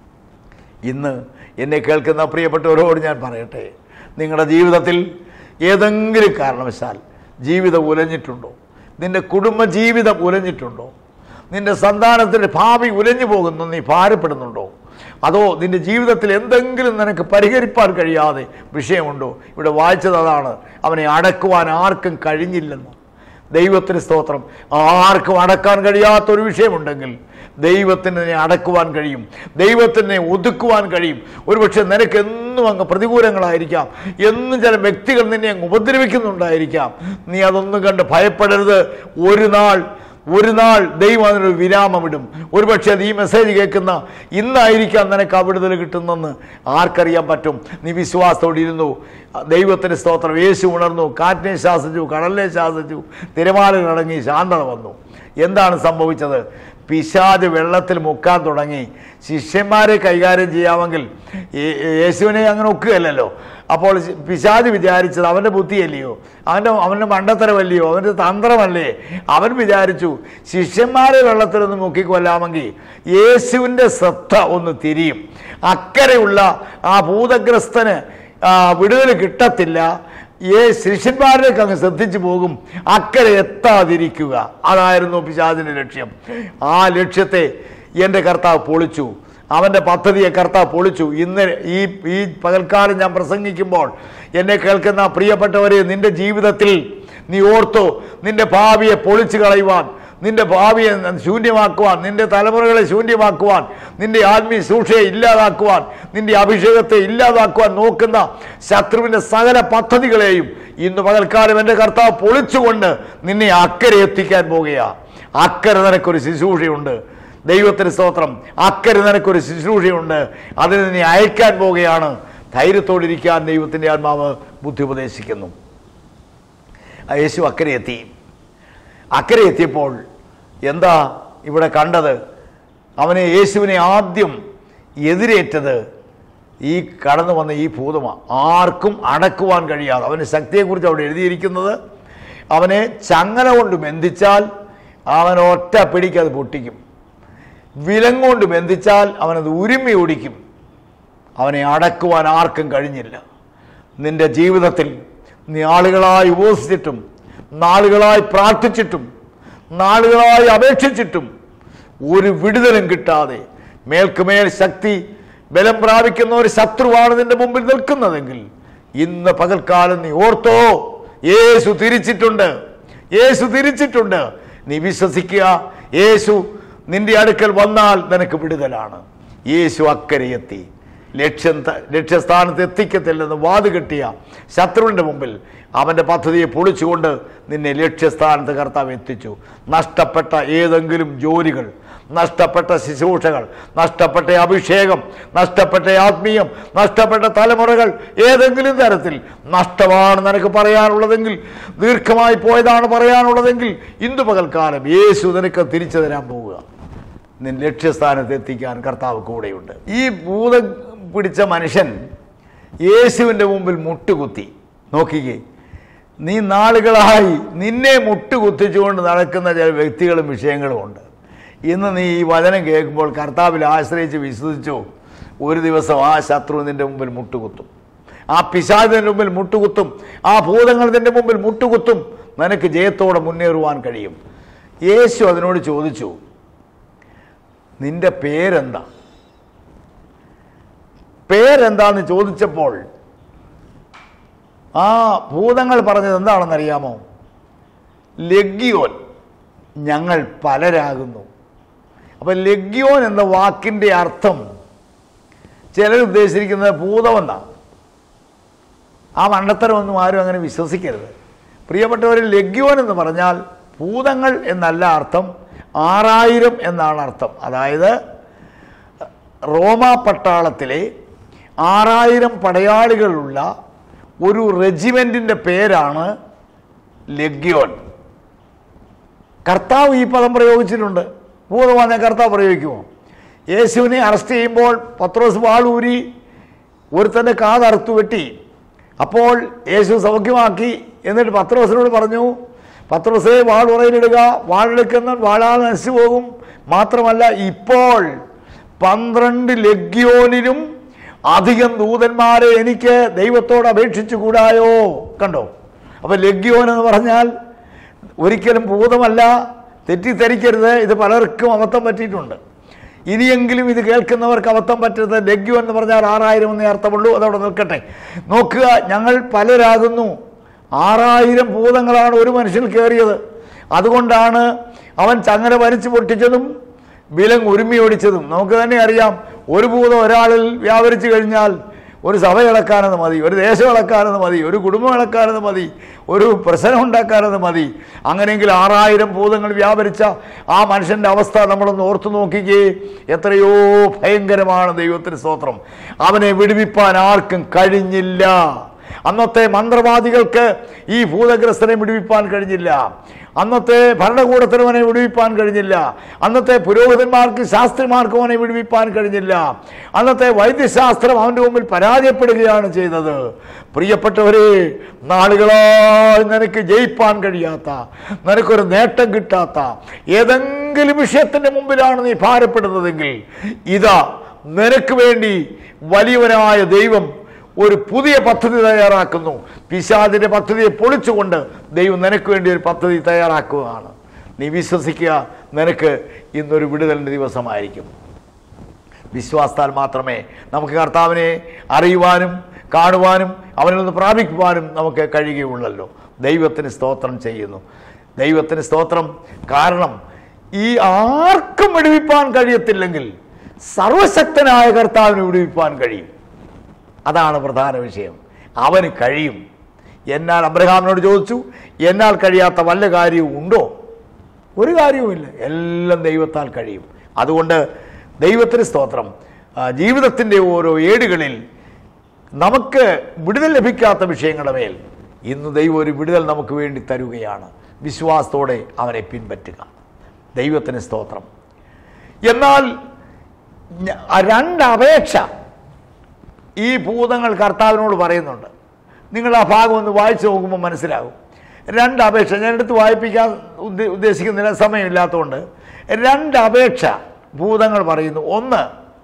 ഇന്ന് എന്നെ കേൾക്കുന്ന പ്രിയപ്പെട്ടവരോട് ഞാൻ പറയട്ടെ നിങ്ങളുടെ ജീവിതത്തിൽ ഏതെങ്കിലും കാരണവശാൽ ജീവിതം ഉലഞ്ഞിട്ടുണ്ടോ നിന്റെ കുടുംബ ജീവിതം ഉലഞ്ഞിട്ടുണ്ടോ നിന്റെ സന്താനത്തിൻ്റെ ഭാവി ഉലഞ്ഞു പോകുന്നു നീ ഭാരപ്പെടുന്നുണ്ടോ അതോ നിന്റെ ജീവിതത്തിൽ എന്തെങ്കിലും നിനക്ക് പരിഹരിപ്പാൻ കഴിയാതെ വിഷയമുണ്ടോ ഇവിടെ വായിച്ചത് അതാണ് അവനെ അടക്കുവാൻ ആർക്കും കഴിഞ്ഞില്ലെന്ന് ദൈവത്തിന് സ്തോത്രം ആർക്കും അടക്കാൻ കഴിയാത്തൊരു വിഷയമുണ്ടെങ്കിൽ ദൈവത്തിന് നിന്നെ അടക്കുവാൻ കഴിയും ദൈവത്തിനെ ഒതുക്കുവാൻ കഴിയും ഒരുപക്ഷെ നിനക്ക് എന്നും അങ്ങ് പ്രതികൂലങ്ങളായിരിക്കാം എന്നും ചില വ്യക്തികൾ നിന്നെ അങ്ങ് ഉപദ്രവിക്കുന്നുണ്ടായിരിക്കാം നീ അതൊന്നും കണ്ട് ഭയപ്പെടരുത് ഒരു നാൾ ഒരു നാൾ ദൈവം അതിനൊരു വിരാമമിടും ഒരുപക്ഷെ അത് ഈ മെസ്സേജ് കേൾക്കുന്ന ഇന്നായിരിക്കാം നിനക്ക് ആ വിടുതൽ കിട്ടുന്നെന്ന് ആർക്കറിയാൻ പറ്റും നീ വിശ്വാസത്തോടെ ഇരുന്നു ദൈവത്തിന് സ്തോത്രം യേശു ഉണർന്നു കാറ്റിനെ ശാസിച്ചു കടലിനെ ശാസിച്ചു തിരമാലകൾ അടങ്ങി ശാന്തത വന്നു എന്താണ് സംഭവിച്ചത് പിശാജ് വെള്ളത്തിൽ മുക്കാൻ തുടങ്ങി ശിഷ്യന്മാരെ കൈകാര്യം ചെയ്യാമെങ്കിൽ യേ- യേശുവിനെ അങ്ങനെ ഒക്കുകയല്ലല്ലോ അപ്പോൾ ശി- പിശാജ് വിചാരിച്ചത് അവൻ്റെ ബുദ്ധിയല്ലയോ അവൻ്റെ അവൻ്റെ മണ്ടത്തരമല്ലയോ അവൻ്റെ തന്ത്രമല്ലേ അവൻ വിചാരിച്ചു ശിഷ്യന്മാരെ വെള്ളത്തിലൊന്ന് മുക്കിക്കൊല്ലാമെങ്കിൽ യേശുവിൻ്റെ ശ്രദ്ധ ഒന്ന് തിരിയും അക്കരെയുള്ള ആ ഭൂതഗ്രസ്തന് ആ, വിടുതൽ കിട്ടത്തില്ല ഏ ശിഷ്യന്മാരിലേക്ക് അങ്ങ് ശ്രദ്ധിച്ചു പോകും അക്കരെ എത്താതിരിക്കുക അതായിരുന്നു പിശാചിൻ്റെ ലക്ഷ്യം ആ ലക്ഷ്യത്തെ എൻ്റെ കർത്താവ് പൊളിച്ചു അവൻ്റെ പദ്ധതിയെ കർത്താവ് പൊളിച്ചു ഇന്ന് ഈ ഈ പകൽക്കാലം ഞാൻ പ്രസംഗിക്കുമ്പോൾ എന്നെ കേൾക്കുന്ന പ്രിയപ്പെട്ടവരെ നിന്റെ ജീവിതത്തിൽ നീ ഓർത്തോ നിന്റെ ഭാവിയെ പൊളിച്ചു കളയുവാൻ നിന്റെ ഭാവിയെ ശൂന്യമാക്കുവാൻ നിന്റെ തലമുറകളെ ശൂന്യമാക്കുവാൻ നിന്റെ ആത്മീയ സൂക്ഷയെ ഇല്ലാതാക്കുവാൻ നിന്റെ അഭിഷേകത്തെ ഇല്ലാതാക്കുവാൻ നോക്കുന്ന ശത്രുവിൻ്റെ സകല പദ്ധതികളെയും ഇന്ന് പകൽക്കാലം എൻ്റെ കർത്താവ് പൊളിച്ചുകൊണ്ട് നിന്നെ അക്കരെ എത്തിക്കാൻ പോകുകയാണ് അക്കരെ നിനക്കൊരു ശുശ്രൂഷയുണ്ട് ദൈവത്തിന് സ്തോത്രം അക്കരെ നിനക്കൊരു ശുശ്രൂഷയുണ്ട് അതിന് നീ അയക്കാൻ പോവുകയാണ് ധൈര്യത്തോടിരിക്കാൻ ദൈവത്തിൻ്റെ ആത്മാവ് ബുദ്ധി ഉപദേശിക്കുന്നു ആ യേശു അക്കരെ എത്തി അക്കരെ എത്തിയപ്പോൾ എന്താ ഇവിടെ കണ്ടത് അവനെ യേശുവിനെ ആദ്യം എതിരേറ്റത് ഈ കടന്നു വന്ന ഈ ഭൂതമാണ് ആർക്കും അടക്കുവാൻ കഴിയാതെ അവൻ്റെ ശക്തിയെക്കുറിച്ച് അവിടെ എഴുതിയിരിക്കുന്നത് അവനെ ചങ്ങല കൊണ്ട് ബന്ധിച്ചാൽ അവൻ ഒറ്റ പിടിക്ക് അത് പൊട്ടിക്കും വിലങ്ങുകൊണ്ട് ബന്ധിച്ചാൽ അവനത് ഉരുമ്മി ഓടിക്കും അവനെ അടക്കുവാൻ ആർക്കും കഴിഞ്ഞില്ല നിന്റെ ജീവിതത്തിൽ നീ ആളുകളായി ഉപവസിച്ചിട്ടും നാളുകളായി പ്രാർത്ഥിച്ചിട്ടും നാളുകളായി അപേക്ഷിച്ചിട്ടും ഒരു വിടുതലും കിട്ടാതെ മേൽക്കുമേൽ ശക്തി ബലം പ്രാപിക്കുന്ന ഒരു ശത്രുവാണ് നിന്റെ മുമ്പിൽ നിൽക്കുന്നതെങ്കിൽ ഇന്ന് പകൽക്കാലം നീ ഓർത്തോ യേശു തിരിച്ചിട്ടുണ്ട് യേശു തിരിച്ചിട്ടുണ്ട് നീ വിശ്വസിക്കുക യേശു നിന്റെ അടുക്കൽ വന്നാൽ നിനക്ക് വിടുതലാണ് യേശു അക്കരെ എത്തി ലക്ഷ്യം ത- ലക്ഷ്യസ്ഥാനത്ത് എത്തിക്കത്തില്ലെന്ന് വാത് കിട്ടിയ ശത്രുവിൻ്റെ മുമ്പിൽ അവൻ്റെ പദ്ധതിയെ പൊളിച്ചുകൊണ്ട് നിന്നെ ലക്ഷ്യസ്ഥാനത്ത് കർത്താവ് എത്തിച്ചു നഷ്ടപ്പെട്ട ഏതെങ്കിലും ജോലികൾ നഷ്ടപ്പെട്ട ശുശ്രൂഷകൾ നഷ്ടപ്പെട്ട അഭിഷേകം നഷ്ടപ്പെട്ട ആത്മീയം നഷ്ടപ്പെട്ട തലമുറകൾ ഏതെങ്കിലും തരത്തിൽ നഷ്ടമാണ് നിനക്ക് പറയാനുള്ളതെങ്കിൽ ദീർഘമായി പോയതാണ് പറയാനുള്ളതെങ്കിൽ ഇന്ന് പകൽക്കാലം യേശു നിനക്ക് തിരിച്ചു തരാൻ പോവുക നിൻ ലക്ഷ്യസ്ഥാനത്ത് എത്തിക്കാൻ കർത്താവ് കൂടെയുണ്ട് ഈ ഭൂതം പിടിച്ച മനുഷ്യൻ യേശുവിൻ്റെ മുമ്പിൽ മുട്ടുകുത്തി നോക്കിക്കേ നീ നാളുകളായി നിന്നെ മുട്ടുകുത്തിച്ചുകൊണ്ട് നടക്കുന്ന ചില വ്യക്തികളും വിഷയങ്ങളും ഉണ്ട് ഇന്ന് നീ ഈ വചനം കേൾക്കുമ്പോൾ കർത്താവിൽ ആശ്രയിച്ച് വിശ്വസിച്ചു ഒരു ദിവസം ആ ശത്രു നിന്റെ മുമ്പിൽ മുട്ടുകുത്തും ആ പിശാചിന്റെ മുമ്പിൽ മുട്ടുകുത്തും ആ ഭൂതങ്ങൾ നിന്റെ മുമ്പിൽ മുട്ടുകുത്തും നിനക്ക് ജയത്തോടെ മുന്നേറുവാൻ കഴിയും യേശു അതിനോട് ചോദിച്ചു നിന്റെ പേരെന്താ പേരെന്താന്ന് ചോദിച്ചപ്പോൾ ആ ഭൂതങ്ങൾ പറഞ്ഞത് എന്താണെന്നറിയാമോ ലഗ്യോൻ ഞങ്ങൾ പലരാകുന്നു അപ്പം ലഗ്യോൻ എന്ന വാക്കിൻ്റെ അർത്ഥം ചിലർ ഉദ്ദേശിച്ചിരിക്കുന്നത് ഭൂതമെന്നാണ് ആ മണ്ടത്തരമൊന്നും ആരും അങ്ങനെ വിശ്വസിക്കരുത് പ്രിയപ്പെട്ടവർ ലഗ്യോൻ എന്ന് പറഞ്ഞാൽ ഭൂതങ്ങൾ എന്നല്ല അർത്ഥം ആറായിരം എന്നാണ് അർത്ഥം അതായത് റോമ പട്ടാളത്തിലെ ആറായിരം പടയാളികളുള്ള ഒരു റെജിമെൻറ്റിൻ്റെ പേരാണ് ലഗ്യോൻ കർത്താവ് ഈ പദം പ്രയോഗിച്ചിട്ടുണ്ട് ഭൂതമാനെ കർത്താവ് പ്രയോഗിക്കുമോ യേശുവിനെ അറസ്റ്റ് ചെയ്യുമ്പോൾ പത്രോസ് വാളൂരി ഒരുത്തൻ്റെ കാതറുത്തു വെട്ടി അപ്പോൾ യേശു സൗഖ്യമാക്കി എന്നിട്ട് പത്രോസിനോട് പറഞ്ഞു പത്രോസേ വാൾ ഉറയിലിടുക വാളെടുക്കുന്ന വാളാൽ നശിച്ചു പോകും മാത്രമല്ല ഇപ്പോൾ പന്ത്രണ്ട് ലഗ്യോനിലും അധികം ദൂതന്മാരെ എനിക്ക് ദൈവത്തോട് അപേക്ഷിച്ചു കൂടായോ കണ്ടോ അപ്പോൾ ലഗ്യോൻ എന്ന് പറഞ്ഞാൽ ഒരിക്കലും ഭൂതമല്ല തെറ്റിദ്ധരിക്കരുത് ഇത് പലർക്കും അബദ്ധം പറ്റിയിട്ടുണ്ട് ഇനിയെങ്കിലും ഇത് കേൾക്കുന്നവർക്ക് അബദ്ധം പറ്റരുത് ലഗ്യു എന്ന് പറഞ്ഞാൽ ആറായിരം എന്നേ അർത്ഥമുള്ളൂ അതവിടെ നിൽക്കട്ടെ നോക്കുക ഞങ്ങൾ പലരാകുന്നു ആറായിരം ഭൂതങ്ങളാണ് ഒരു മനുഷ്യൻ കയറിയത് അതുകൊണ്ടാണ് അവൻ ചങ്ങല വലിച്ചു പൊട്ടിച്ചതും വിലങ് ഉരുമി ഓടിച്ചതും നമുക്ക് തന്നെ അറിയാം ഒരു ഭൂതം ഒരാളിൽ വ്യാപരിച്ചു കഴിഞ്ഞാൽ ഒരു സഭ ഇളക്കാനെന്ന് മതി ഒരു ദേശം ഇളക്കാനെന്ന് മതി ഒരു കുടുംബം ഇളക്കാനെന്ന് മതി ഒരു പ്രശ്നം ഉണ്ടാക്കാനെന്ന് മതി അങ്ങനെയെങ്കിൽ ആറായിരം ഭൂതങ്ങൾ വ്യാപരിച്ച ആ മനുഷ്യൻ്റെ അവസ്ഥ നമ്മളൊന്ന് ഓർത്തു നോക്കിക്കേ എത്രയോ ഭയങ്കരമാണ് ദൈവത്തിന് സ്തോത്രം അവനെ വിടുവിപ്പാൻ ആർക്കും കഴിഞ്ഞില്ല അന്നത്തെ മന്ത്രവാദികൾക്ക് ഈ ഭൂതഗ്രസ്തനെ വിടുവിപ്പാൻ കഴിഞ്ഞില്ല അന്നത്തെ ഭരണകൂടത്തിന് അവനെ വിടുവിപ്പാൻ കഴിഞ്ഞില്ല അന്നത്തെ പുരോഹിതന്മാർക്ക് ശാസ്ത്രിമാർക്കും അവനെ വിടുവിപ്പാൻ കഴിഞ്ഞില്ല അന്നത്തെ വൈദ്യശാസ്ത്രം അവൻ്റെ മുമ്പിൽ പരാജയപ്പെടുകയാണ് ചെയ്തത് പ്രിയപ്പെട്ടവരെ നാളുകളായി നിനക്ക് ജയിപ്പാൻ കഴിയാത്ത നിനക്കൊരു നേട്ടം കിട്ടാത്ത ഏതെങ്കിലും വിഷയത്തിൻ്റെ മുമ്പിലാണ് നീ ഭാരപ്പെടുന്നതെങ്കിൽ ഇതാ നിനക്ക് വേണ്ടി വലിയവനായ ദൈവം ഒരു പുതിയ പദ്ധതി തയ്യാറാക്കുന്നു പിശാദിന്റെ പദ്ധതിയെ പൊളിച്ചുകൊണ്ട് ദൈവം നിനക്ക് വേണ്ടി ഒരു പദ്ധതി തയ്യാറാക്കുകയാണ് നീ വിശ്വസിക്കുക നിനക്ക് ഇന്നൊരു വിടുതലിൻ്റെ ദിവസമായിരിക്കും വിശ്വാസത്താൽ മാത്രമേ നമുക്ക് കർത്താവിനെ അറിയുവാനും കാണുവാനും അവനിൽ നിന്ന് പ്രാപിക്കുവാനും നമുക്ക് കഴിയുകയുള്ളല്ലോ ദൈവത്തിന് സ്തോത്രം ചെയ്യുന്നു ദൈവത്തിന് സ്തോത്രം കാരണം ഈ ആർക്കും വിടുവിപ്പാൻ കഴിയത്തില്ലെങ്കിൽ സർവശക്തനായ കർത്താവിന് വിടുവിപ്പാൻ കഴിയും അതാണ് പ്രധാന വിഷയം അവന് കഴിയും എന്നാൽ അബ്രഹാമിനോട് ചോദിച്ചു എന്നാൽ കഴിയാത്ത വല്ല കാര്യവും ഉണ്ടോ ഒരു കാര്യവുമില്ല എല്ലാം ദൈവത്താൽ കഴിയും അതുകൊണ്ട് ദൈവത്തിന് സ്തോത്രം ആ, ജീവിതത്തിൻ്റെ ഓരോ ഏടുകളിൽ നമുക്ക് വിടുതൽ ലഭിക്കാത്ത വിഷയങ്ങളുടെ മേൽ ഇന്ന് ദൈവം ഒരു വിടുതൽ നമുക്ക് വേണ്ടി തരുകയാണ് വിശ്വാസത്തോടെ അവനെ പിൻപറ്റുക ദൈവത്തിന് സ്തോത്രം എന്നാൽ ഞ- ആ രണ്ട് അപേക്ഷ ഈ ഭൂതങ്ങൾ കർത്താവിനോട് പറയുന്നുണ്ട് നിങ്ങൾ ആ ഭാഗം ഒന്ന് വായിച്ചു നോക്കുമ്പോൾ മനസ്സിലാകും രണ്ട് അപേക്ഷ ഞാൻ എടുത്ത് വായിപ്പിക്കാൻ ഉദ്ദേ- ഉദ്ദേശിക്കുന്നില്ല സമയമില്ലാത്തതുകൊണ്ട് രണ്ട് അപേക്ഷ ഭൂതങ്ങൾ പറയുന്നു ഒന്ന്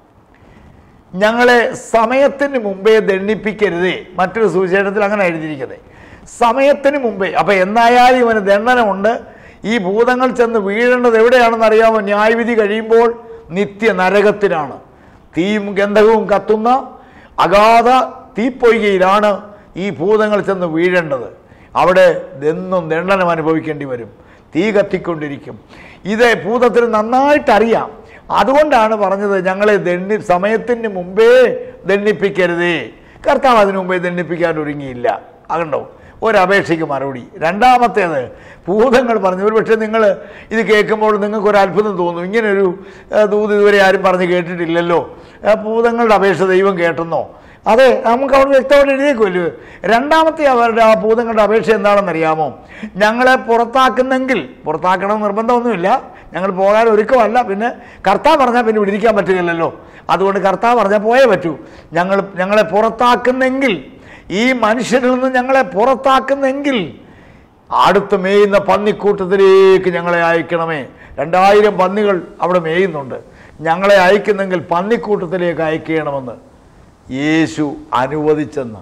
ഞങ്ങളെ സമയത്തിന് മുമ്പേ ദണ്ഡിപ്പിക്കരുതേ മറ്റൊരു സുവിശേഷത്തിൽ അങ്ങനെ എഴുതിയിരിക്കുന്നത് സമയത്തിന് മുമ്പേ അപ്പം എന്നായാലും ഇവന് ദണ്ഡനമുണ്ട് ഈ ഭൂതങ്ങൾ ചെന്ന് വീഴേണ്ടത് എവിടെയാണെന്ന് അറിയാമോ ന്യായവിധി കഴിയുമ്പോൾ നിത്യ നരകത്തിലാണ് തീയും ഗന്ധകവും കത്തുന്ന അഗാധ തീപ്പൊയ്കയിലാണ് ഈ ഭൂതങ്ങൾ ചെന്ന് വീഴേണ്ടത് അവിടെ എന്നും ദണ്ഡനം അനുഭവിക്കേണ്ടി വരും തീ കത്തിക്കൊണ്ടിരിക്കും ഇത് ഭൂതത്തിന് നന്നായിട്ട് അറിയാം അതുകൊണ്ടാണ് പറഞ്ഞത് ഞങ്ങളെ ദണ്ഡി സമയത്തിന് മുമ്പേ ദണ്ഡിപ്പിക്കരുതേ കർത്താവ് അതിനു മുമ്പേ ദണ്ഡിപ്പിക്കാൻ ഒരുങ്ങിയില്ല അതുണ്ടോ ഒരപേക്ഷയ്ക്ക് മറുപടി രണ്ടാമത്തേത് ഭൂതങ്ങൾ പറഞ്ഞു ഒരുപക്ഷെ നിങ്ങൾ ഇത് കേൾക്കുമ്പോൾ നിങ്ങൾക്ക് ഒരു അത്ഭുതം തോന്നും ഇങ്ങനൊരു ആ, ദൂത് ഇതുവരെ ആരും പറഞ്ഞ് കേട്ടിട്ടില്ലല്ലോ ആ, ഭൂതങ്ങളുടെ അപേക്ഷ ദൈവം കേട്ടെന്നോ അതെ നമുക്ക് അവിടെ വ്യക്തമായിട്ട് എഴുതിയേക്കുമല്ലോ രണ്ടാമത്തെ അവരുടെ ആ ഭൂതങ്ങളുടെ അപേക്ഷ എന്താണെന്ന് അറിയാമോ ഞങ്ങളെ പുറത്താക്കുന്നെങ്കിൽ പുറത്താക്കണം നിർബന്ധമൊന്നുമില്ല ഞങ്ങൾ പോകാൻ ഒരുക്കമല്ല പിന്നെ കർത്താവ് പറഞ്ഞാൽ പിന്നെ വിടിരിക്കാൻ പറ്റുകയില്ലല്ലോ അതുകൊണ്ട് കർത്താവ് പറഞ്ഞാൽ പോയേ പറ്റൂ ഞങ്ങൾ ഞങ്ങളെ പുറത്താക്കുന്നെങ്കിൽ ഈ മനുഷ്യരിൽ നിന്ന് ഞങ്ങളെ പുറത്താക്കുന്നെങ്കിൽ അടുത്ത് മേയുന്ന പന്നിക്കൂട്ടത്തിലേക്ക് ഞങ്ങളെ അയക്കണമേ രണ്ടായിരം പന്നികൾ അവിടെ മേയുന്നുണ്ട് ഞങ്ങളെ അയക്കുന്നെങ്കിൽ പന്നിക്കൂട്ടത്തിലേക്ക് അയക്കണമെന്ന് യേശു അനുവദിച്ചെന്ന്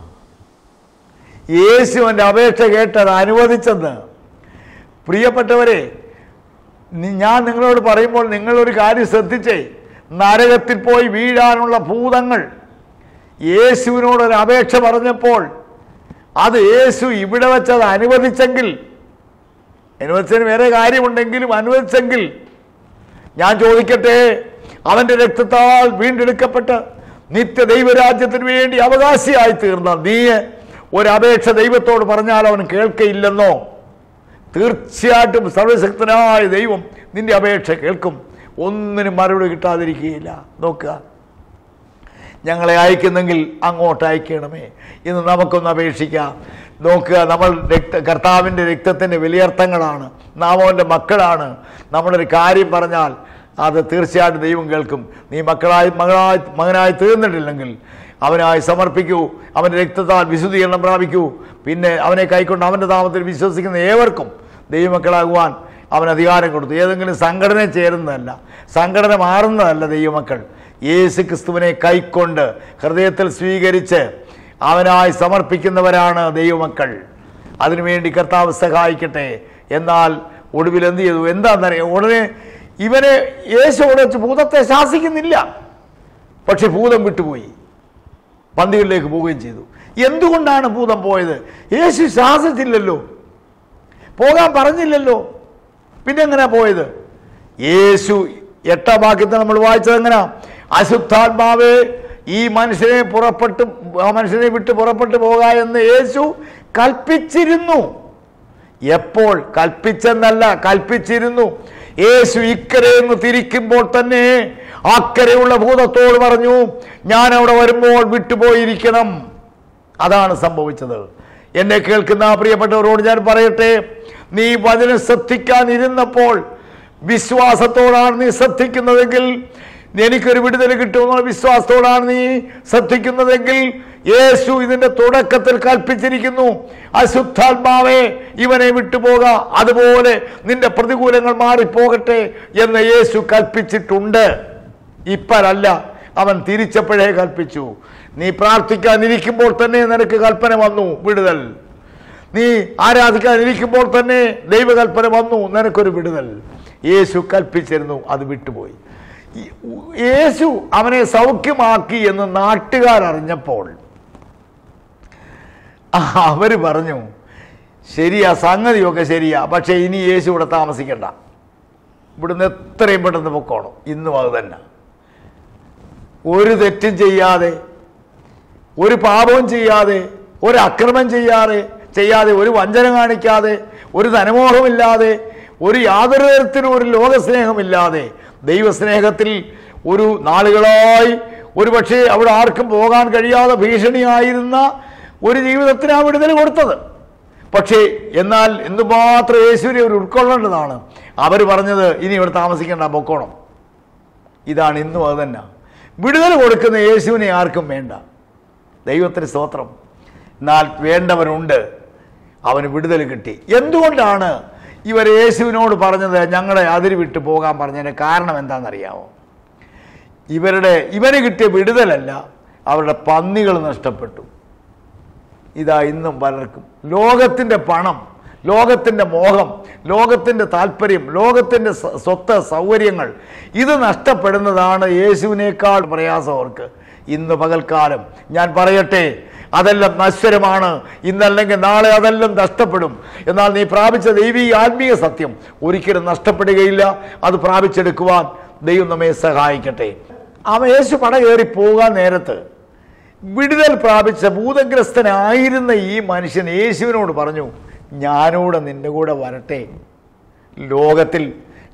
യേശുവിൻ്റെ അപേക്ഷ കേട്ടത് അനുവദിച്ചെന്ന് പ്രിയപ്പെട്ടവരെ നി- ഞാൻ നിങ്ങളോട് പറയുമ്പോൾ നിങ്ങളൊരു കാര്യം ശ്രദ്ധിച്ചേ നരകത്തിൽ പോയി വീഴാനുള്ള ഭൂതങ്ങൾ യേശുവിനോടൊരു അപേക്ഷ പറഞ്ഞപ്പോൾ അത് യേശു ഇവിടെ വെച്ചത് അനുവദിച്ചെങ്കിൽ അനുവദിച്ചതിന് വേറെ കാര്യമുണ്ടെങ്കിലും അനുവദിച്ചെങ്കിൽ ഞാൻ ചോദിക്കട്ടെ അവന്റെ രക്തത്താൽ വീണ്ടെടുക്കപ്പെട്ട് നിത്യ ദൈവരാജ്യത്തിന് വേണ്ടി അവകാശിയായി തീർന്ന നീ ഒരപേക്ഷ ദൈവത്തോട് പറഞ്ഞാൽ അവൻ കേൾക്കയില്ലെന്നോ തീർച്ചയായിട്ടും സർവശക്തനായ ദൈവം നിന്റെ അപേക്ഷ കേൾക്കും ഒന്നിനും മറുപടി കിട്ടാതിരിക്കുകയില്ല നോക്കുക ഞങ്ങളെ അയക്കുന്നെങ്കിൽ അങ്ങോട്ട് അയക്കണമേ ഇന്ന് നമുക്കൊന്ന് അപേക്ഷിക്കാം നോക്കുക നമ്മൾ രക്ത കർത്താവിൻ്റെ രക്തത്തിൻ്റെ വലിയർത്ഥങ്ങളാണ് നാം അവൻ്റെ മക്കളാണ് നമ്മളൊരു കാര്യം പറഞ്ഞാൽ അത് തീർച്ചയായിട്ടും ദൈവം കേൾക്കും നീ മക്കളായി മകളായി മകനായി തീർന്നിട്ടില്ലെങ്കിൽ അവനായി സമർപ്പിക്കൂ അവൻ്റെ രക്തത്താൽ വിശുദ്ധീകരണം പ്രാപിക്കൂ പിന്നെ അവനെ കൈക്കൊണ്ട് അവൻ്റെ നാമത്തിൽ വിശ്വസിക്കുന്ന ഏവർക്കും ദൈവമക്കളാകുവാൻ അവൻ അധികാരം കൊടുത്തു ഏതെങ്കിലും സംഘടന ചേരുന്നതല്ല സംഘടന മാറുന്നതല്ല ദൈവമക്കൾ യേശു ക്രിസ്തുവിനെ കൈക്കൊണ്ട് ഹൃദയത്തിൽ സ്വീകരിച്ച് അവനായി സമർപ്പിക്കുന്നവരാണ് ദൈവമക്കൾ അതിനുവേണ്ടി കർത്താവ് സഹായിക്കട്ടെ എന്നാൽ ഒടുവിൽ എന്ത് ചെയ്തു എന്താണെന്നറിയാം ഉടനെ ഇവനെ യേശു അവിടെ വെച്ച് ഭൂതത്തെ ശാസിക്കുന്നില്ല പക്ഷെ ഭൂതം വിട്ടുപോയി പന്തികളിലേക്ക് പോവുകയും ചെയ്തു എന്തുകൊണ്ടാണ് ഭൂതം പോയത് യേശു ശാസിച്ചില്ലല്ലോ പോകാൻ പറഞ്ഞില്ലല്ലോ പിന്നെ എങ്ങനെയാ പോയത് യേശു എട്ടാം വാക്യത്തിൽ നമ്മൾ വായിച്ചത് എങ്ങനെയാ അശുദ്ധാത്മാവേ ഈ മനുഷ്യനെ പുറപ്പെട്ട് ആ മനുഷ്യനെ വിട്ട് പുറപ്പെട്ടു പോക എന്ന് യേശു കൽപ്പിച്ചിരുന്നു എപ്പോൾ കൽപ്പിച്ചെന്നല്ല കൽപ്പിച്ചിരുന്നു യേശു ഇക്കരയെന്ന് തിരിക്കുമ്പോൾ തന്നെ അക്കരെയുള്ള ഭൂതത്തോട് പറഞ്ഞു ഞാൻ അവിടെ വരുമ്പോൾ വിട്ടുപോയിരിക്കണം അതാണ് സംഭവിച്ചത് എന്നെ കേൾക്കുന്ന ആ പ്രിയപ്പെട്ടവരോട് ഞാൻ പറയട്ടെ നീ വചനം ശ്രദ്ധിക്കാനിരുന്നപ്പോൾ വിശ്വാസത്തോടാണ് നീ ശ്രദ്ധിക്കുന്നതെങ്കിൽ എനിക്കൊരു വിടുതൽ കിട്ടുമെന്നുള്ള വിശ്വാസത്തോടാണ് നീ ശ്രദ്ധിക്കുന്നതെങ്കിൽ യേശു ഇതിന്റെ തുടക്കത്തിൽ കൽപ്പിച്ചിരിക്കുന്നു അശുദ്ധാത്മാവേ ഇവനെ വിട്ടുപോക അതുപോലെ നിന്റെ പ്രതികൂലങ്ങൾ മാറിപ്പോകട്ടെ എന്ന് യേശു കൽപ്പിച്ചിട്ടുണ്ട് ഇപ്പരല്ല അവൻ തിരിച്ചപ്പോഴേ കൽപ്പിച്ചു നീ പ്രാർത്ഥിക്കാനിരിക്കുമ്പോൾ തന്നെ നിനക്ക് കൽപ്പന വന്നു വിടുതൽ നീ ആരാധിക്കാനിരിക്കുമ്പോൾ തന്നെ ദൈവകൽപ്പന വന്നു നിനക്കൊരു വിടുതൽ യേശു കൽപ്പിച്ചിരുന്നു അത് വിട്ടുപോയി ഈ- യേശു അവനെ സൗഖ്യമാക്കി എന്ന് നാട്ടുകാരറിഞ്ഞപ്പോൾ അവർ പറഞ്ഞു ശരിയാ സംഗതിയൊക്കെ ശരിയാ പക്ഷേ ഇനി യേശു ഇവിടെ താമസിക്കണ്ട ഇവിടുന്ന് എത്രയും പെട്ടെന്ന് പൊക്കോണം ഇന്നും അത് തന്നെ ഒരു തെറ്റും ചെയ്യാതെ ഒരു പാപവും ചെയ്യാതെ ഒരു അക്രമം ചെയ്യാതെ ചെയ്യാതെ ഒരു വഞ്ചന കാണിക്കാതെ ഒരു ധനമോഹമില്ലാതെ ഒരു യാതൊരു തരത്തിലും ഒരു ലോകസ്നേഹമില്ലാതെ ദൈവസ്നേഹത്തിൽ ഒരു നാളുകളായി ഒരു പക്ഷേ അവിടെ ആർക്കും പോകാൻ കഴിയാതെ ഭീഷണിയായിരുന്ന ഒരു ജീവിതത്തിന് ആ വിടുതൽ കൊടുത്തത് പക്ഷേ എന്നാൽ എന്തുമാത്രം യേശുവിനെ അവർ ഉൾക്കൊള്ളേണ്ടതാണ് അവർ പറഞ്ഞത് ഇനി ഇവിടെ താമസിക്കേണ്ട പൊക്കോണം ഇതാണ് ഇന്നും അത് തന്നെ വിടുതൽ കൊടുക്കുന്ന യേശുവിനെ ആർക്കും വേണ്ട ദൈവത്തിന് സ്തോത്രം എന്നാൽ വേണ്ടവരുണ്ട് അവന് വിടുതൽ കിട്ടി എന്തുകൊണ്ടാണ് ഇവർ യേശുവിനോട് പറഞ്ഞത് ഞങ്ങളെ അതിര് വിട്ട് പോകാൻ പറഞ്ഞതിന് കാരണം എന്താണെന്നറിയാമോ ഇവരുടെ ഇവന് കിട്ടിയ വിടുതലല്ല അവരുടെ പന്നികൾ നഷ്ടപ്പെട്ടു ഇതാ ഇന്നും പലർക്കും ലോകത്തിൻ്റെ പണം ലോകത്തിൻ്റെ മോഹം ലോകത്തിൻ്റെ താല്പര്യം ലോകത്തിൻ്റെ സ- സ്വത്ത് സൗകര്യങ്ങൾ ഇത് നഷ്ടപ്പെടുന്നതാണ് യേശുവിനേക്കാൾ പ്രയാസം അവർക്ക് ഇന്ന് പകൽക്കാലം ഞാൻ പറയട്ടെ അതെല്ലാം നശ്വരമാണ് ഇന്നല്ലെങ്കിൽ നാളെ അതെല്ലാം നഷ്ടപ്പെടും എന്നാൽ നീ പ്രാപിച്ച ദൈവീ ആത്മീയ സത്യം ഒരിക്കലും നഷ്ടപ്പെടുകയില്ല അത് പ്രാപിച്ചെടുക്കുവാൻ ദൈവം നമ്മെ സഹായിക്കട്ടെ അവ യേശു പട കയറി പോകാൻ നേരത്ത് വിടുതൽ പ്രാപിച്ച ഭൂതഗ്രസ്തനായിരുന്ന ഈ മനുഷ്യൻ യേശുവിനോട് പറഞ്ഞു ഞാനൂടെ നിന്റെ കൂടെ വരട്ടെ ലോകത്തിൽ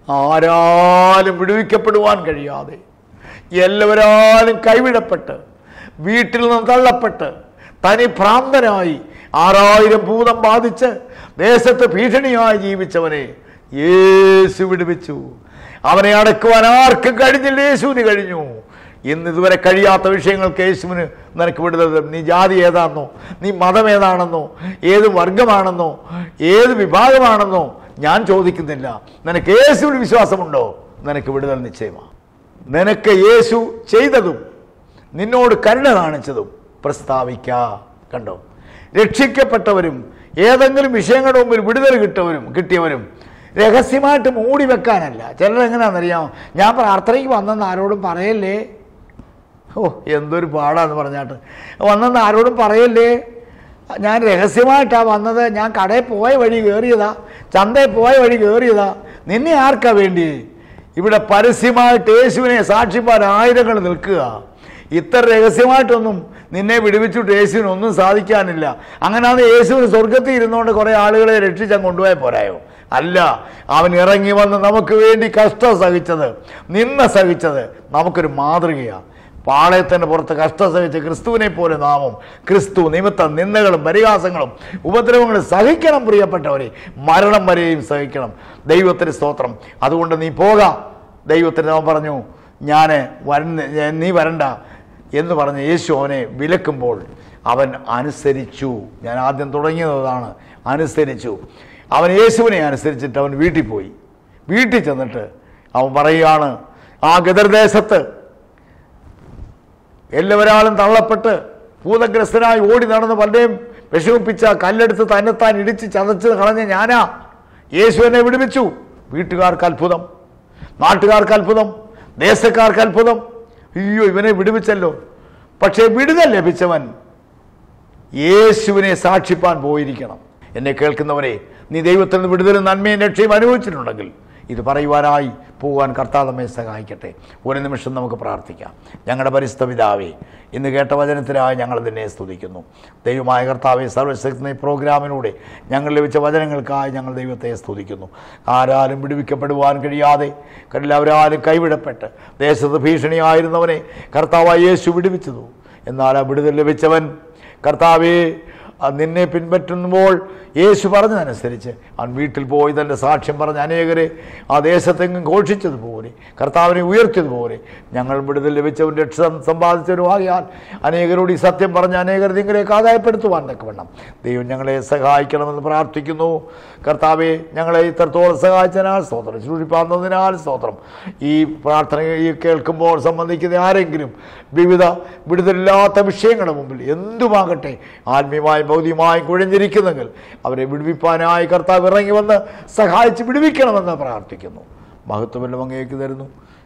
ആരാലും വിടുവിക്കപ്പെടുവാൻ കഴിയാതെ എല്ലാവരാലും കൈവിടപ്പെട്ട് വീട്ടിൽ നിന്ന് തള്ളപ്പെട്ട് തനി ഭ്രാന്തനായി ആറായിരം ഭൂതം ബാധിച്ച് ദേശത്ത് ഭീഷണിയായി ജീവിച്ചവനെ യേശു വിടുവിച്ചു അവനെ അടക്കുവാൻ ആർക്കും കഴിഞ്ഞില്ല യേശുവിന് കഴിഞ്ഞു ഇന്ന് ഇതുവരെ കഴിയാത്ത വിഷയങ്ങൾക്ക് യേശുവിന് നിനക്ക് വിടുതൽ തരും. നീ ജാതി ഏതാണെന്നോ നീ മതം ഏതാണെന്നോ ഏത് വർഗമാണെന്നോ ഏത് വിഭാഗമാണെന്നോ ഞാൻ ചോദിക്കുന്നില്ല നിനക്ക് യേശുവിൽ വിശ്വാസമുണ്ടോ നിനക്ക് വിടുതൽ നിശ്ചയമാണ് നിനക്ക് യേശു ചെയ്തതും നിന്നോട് കരുണ കാണിച്ചതും പ്രസ്താവിക്ക കണ്ടോ രക്ഷിക്കപ്പെട്ടവരും ഏതെങ്കിലും വിഷയങ്ങളുടെ മുമ്പിൽ വിടുതൽ കിട്ടവരും കിട്ടിയവരും രഹസ്യമായിട്ട് മൂടി വെക്കാനല്ല ചിലർ എങ്ങനെയാണെന്നറിയാമോ ഞാൻ പ്രാർത്ഥനയ്ക്ക് വന്നെന്ന് ആരോടും പറയല്ലേ ഓ എന്തൊരു പാടാന്ന് പറഞ്ഞാട്ട് വന്നെന്ന് ആരോടും പറയല്ലേ ഞാൻ രഹസ്യമായിട്ടാണ് വന്നത് ഞാൻ കടയിൽ പോയ വഴി കയറിയതാ ചന്തയിൽ പോയ വഴി കയറിയതാ നിന്നെ ആർക്കാ വേണ്ടി ഇവിടെ പരസ്യമായിട്ട് യേശുവിനെ സാക്ഷിപ്പാൻ ആയിരങ്ങൾ നിൽക്കുക ഇത്ര രഹസ്യമായിട്ടൊന്നും നിന്നെ വിടുവിച്ചിട്ട് യേശുവിന് ഒന്നും സാധിക്കാനില്ല അങ്ങനെയാണ് യേശുവിന് സ്വർഗത്തിൽ ഇരുന്നുകൊണ്ട് കുറേ ആളുകളെ രക്ഷിച്ചാൽ കൊണ്ടുപോയാൽ പോരായോ അല്ല അവൻ ഇറങ്ങി വന്ന് നമുക്ക് വേണ്ടി കഷ്ടം സഹിച്ചത് നിന്ന സഹിച്ചത് നമുക്കൊരു മാതൃകയാണ് പാളയത്തിൻ്റെ പുറത്ത് കഷ്ടം സഹിച്ച ക്രിസ്തുവിനെ പോലെ നാമം ക്രിസ്തു നിമിത്തം നിന്ദകളും പരിഹാസങ്ങളും ഉപദ്രവങ്ങളും സഹിക്കണം പ്രിയപ്പെട്ടവരെ മരണം വരെയും സഹിക്കണം ദൈവത്തിന് സ്തോത്രം അതുകൊണ്ട് നീ പോകാം ദൈവത്തിന് നാം പറഞ്ഞു ഞാൻ വരണ്ട നീ വരണ്ട എന്ന് പറഞ്ഞ് യേശു അവനെ വിലക്കുമ്പോൾ അവൻ അനുസരിച്ചു ഞാൻ ആദ്യം തുടങ്ങിയതാണ് അനുസരിച്ചു അവൻ യേശുവിനെ അനുസരിച്ചിട്ട് അവൻ വീട്ടിൽ പോയി വീട്ടിൽ ചെന്നിട്ട് അവൻ പറയുകയാണ് ആ ഗദർദേശത്ത് എല്ലാവരാളും തള്ളപ്പെട്ട് ഭൂതഗ്രസ്തനായി ഓടി നടന്ന് പലരെയും വിഷമിപ്പിച്ച കല്ലെടുത്ത് തന്നെത്താൻ ഇടിച്ച് ചതച്ച് കളഞ്ഞ ഞാനാ യേശു എന്നെ വിടുവിച്ചു വീട്ടുകാർക്ക് അത്ഭുതം നാട്ടുകാർക്ക് അത്ഭുതം ദേശക്കാർക്ക് അത്ഭുതം അയ്യോ ഇവനെ വിടുവിച്ചല്ലോ പക്ഷേ വിടുതൽ ലഭിച്ചവൻ യേശുവിനെ സാക്ഷിപ്പാൻ പോയിരിക്കണം എന്നെ കേൾക്കുന്നവരെ നീ ദൈവത്തിൽ നിന്ന് വിടുതലും നന്മയും രക്ഷയും അനുഭവിച്ചിട്ടുണ്ടെങ്കിൽ ഇത് പറയുവാനായി പോകാൻ കർത്താവ് നമ്മെ സഹായിക്കട്ടെ ഒരു നിമിഷം നമുക്ക് പ്രാർത്ഥിക്കാം ഞങ്ങളുടെ പരിസ്ഥ പിതാവേ ഇന്ന് കേട്ട വചനത്തിനായി ഞങ്ങൾ നിന്നെ സ്തുതിക്കുന്നു ദൈവമായ കർത്താവെ സർവശക്തി പ്രോഗ്രാമിലൂടെ ഞങ്ങൾ ലഭിച്ച വചനങ്ങൾക്കായി ഞങ്ങൾ ദൈവത്തെ സ്തുതിക്കുന്നു ആരാലും വിടുവിക്കപ്പെടുവാൻ കഴിയാതെ എല്ലാവരാലും കൈവിടപ്പെട്ട് ദേശത്ത് ഭീഷണിയായിരുന്നവനെ കർത്താവായ യേശു വിടുവിച്ചതു എന്നാൽ ആ വിടുതൽ ലഭിച്ചവൻ കർത്താവെ ആ നിന്നെ പിൻപറ്റുമ്പോൾ യേശു പറഞ്ഞതനുസരിച്ച് അവൻ വീട്ടിൽ പോയി തൻ്റെ സാക്ഷ്യം പറഞ്ഞ അനേകരെ ആ ദേശത്തെങ്ങും ഘോഷിച്ചതുപോലെ കർത്താവിനെ ഉയർത്തിയതുപോലെ ഞങ്ങൾ വിടുതൽ ലഭിച്ചവൻ രക്ഷ സമ്പാദിച്ചവരുമാകിയാൽ അനേകരോട് ഈ സത്യം പറഞ്ഞ അനേകർ നിങ്ങളെയൊക്കെ ആദായപ്പെടുത്തുവാൻ തക്കവണ്ണം ദൈവം ഞങ്ങളെ സഹായിക്കണമെന്ന് പ്രാർത്ഥിക്കുന്നു കർത്താവെ ഞങ്ങളെ ഇത്രത്തോളം സഹായിച്ചതിനാൽ സ്തോത്രം ചൂഴിപ്പാന്നതിനാൽ സ്തോത്രം ഈ പ്രാർത്ഥന ഈ കേൾക്കുമ്പോൾ സംബന്ധിക്കുന്ന ആരെങ്കിലും വിവിധ വിടുതലില്ലാത്ത വിഷയങ്ങളുടെ മുമ്പിൽ എന്തുമാകട്ടെ ആത്മീയമായും ഭൗതികമായും കുഴഞ്ഞിരിക്കുന്നെങ്കിൽ അവരെ വിടുവിപ്പാനായി കർത്താവ് ഇറങ്ങി വന്ന് സഹായിച്ച് വിടുവിക്കണമെന്ന് പ്രാർത്ഥിക്കുന്നു മഹത്വമെല്ലാം അങ്ങേക്ക് തരുന്നു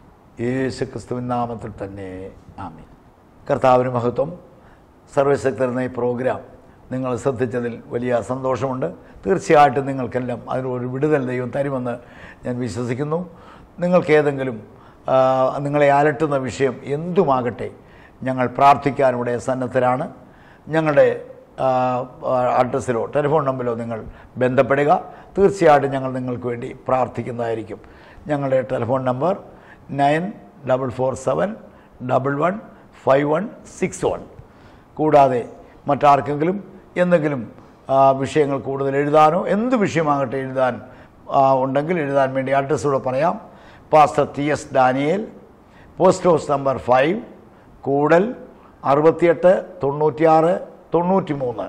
യേശു ക്രിസ്തുവിൻ നാമത്തിൽ തന്നെ ആമീൻ കർത്താവിന് മഹത്വം സർവശക്തരുന്ന ഈ പ്രോഗ്രാം നിങ്ങൾ ശ്രദ്ധിച്ചതിൽ വലിയ സന്തോഷമുണ്ട് തീർച്ചയായിട്ടും നിങ്ങൾക്കെല്ലാം അതിനൊരു വിടുതൽ ദൈവം തരുമെന്ന് ഞാൻ വിശ്വസിക്കുന്നു നിങ്ങൾക്ക് ഏതെങ്കിലും ആ, നിങ്ങളെ അലട്ടുന്ന വിഷയം എന്തുമാകട്ടെ ഞങ്ങൾ പ്രാർത്ഥിക്കാനിവിടെ സന്നദ്ധരാണ് ഞങ്ങളുടെ ആ, ആ, അഡ്രസ്സിലോ ടെലിഫോൺ നമ്പറിലോ നിങ്ങൾ ബന്ധപ്പെടുക തീർച്ചയായിട്ടും ഞങ്ങൾ നിങ്ങൾക്ക് വേണ്ടി പ്രാർത്ഥിക്കുന്നതായിരിക്കും ഞങ്ങളുടെ telephone number nine double four seven double one five one six one കൂടാതെ മറ്റാർക്കെങ്കിലും എന്തെങ്കിലും ആ, വിഷയങ്ങൾ കൂടുതൽ എഴുതാനോ എന്ത് വിഷയമാകട്ടെ എഴുതാൻ ആ, ഉണ്ടെങ്കിൽ എഴുതാൻ വേണ്ടി അഡ്രസ്സൂടെ പറയാം pastor T S Daniel post house number five Koodal അറുപത്തിയെട്ട് തൊണ്ണൂറ്റിയാറ് തൊണ്ണൂറ്റി മൂന്ന്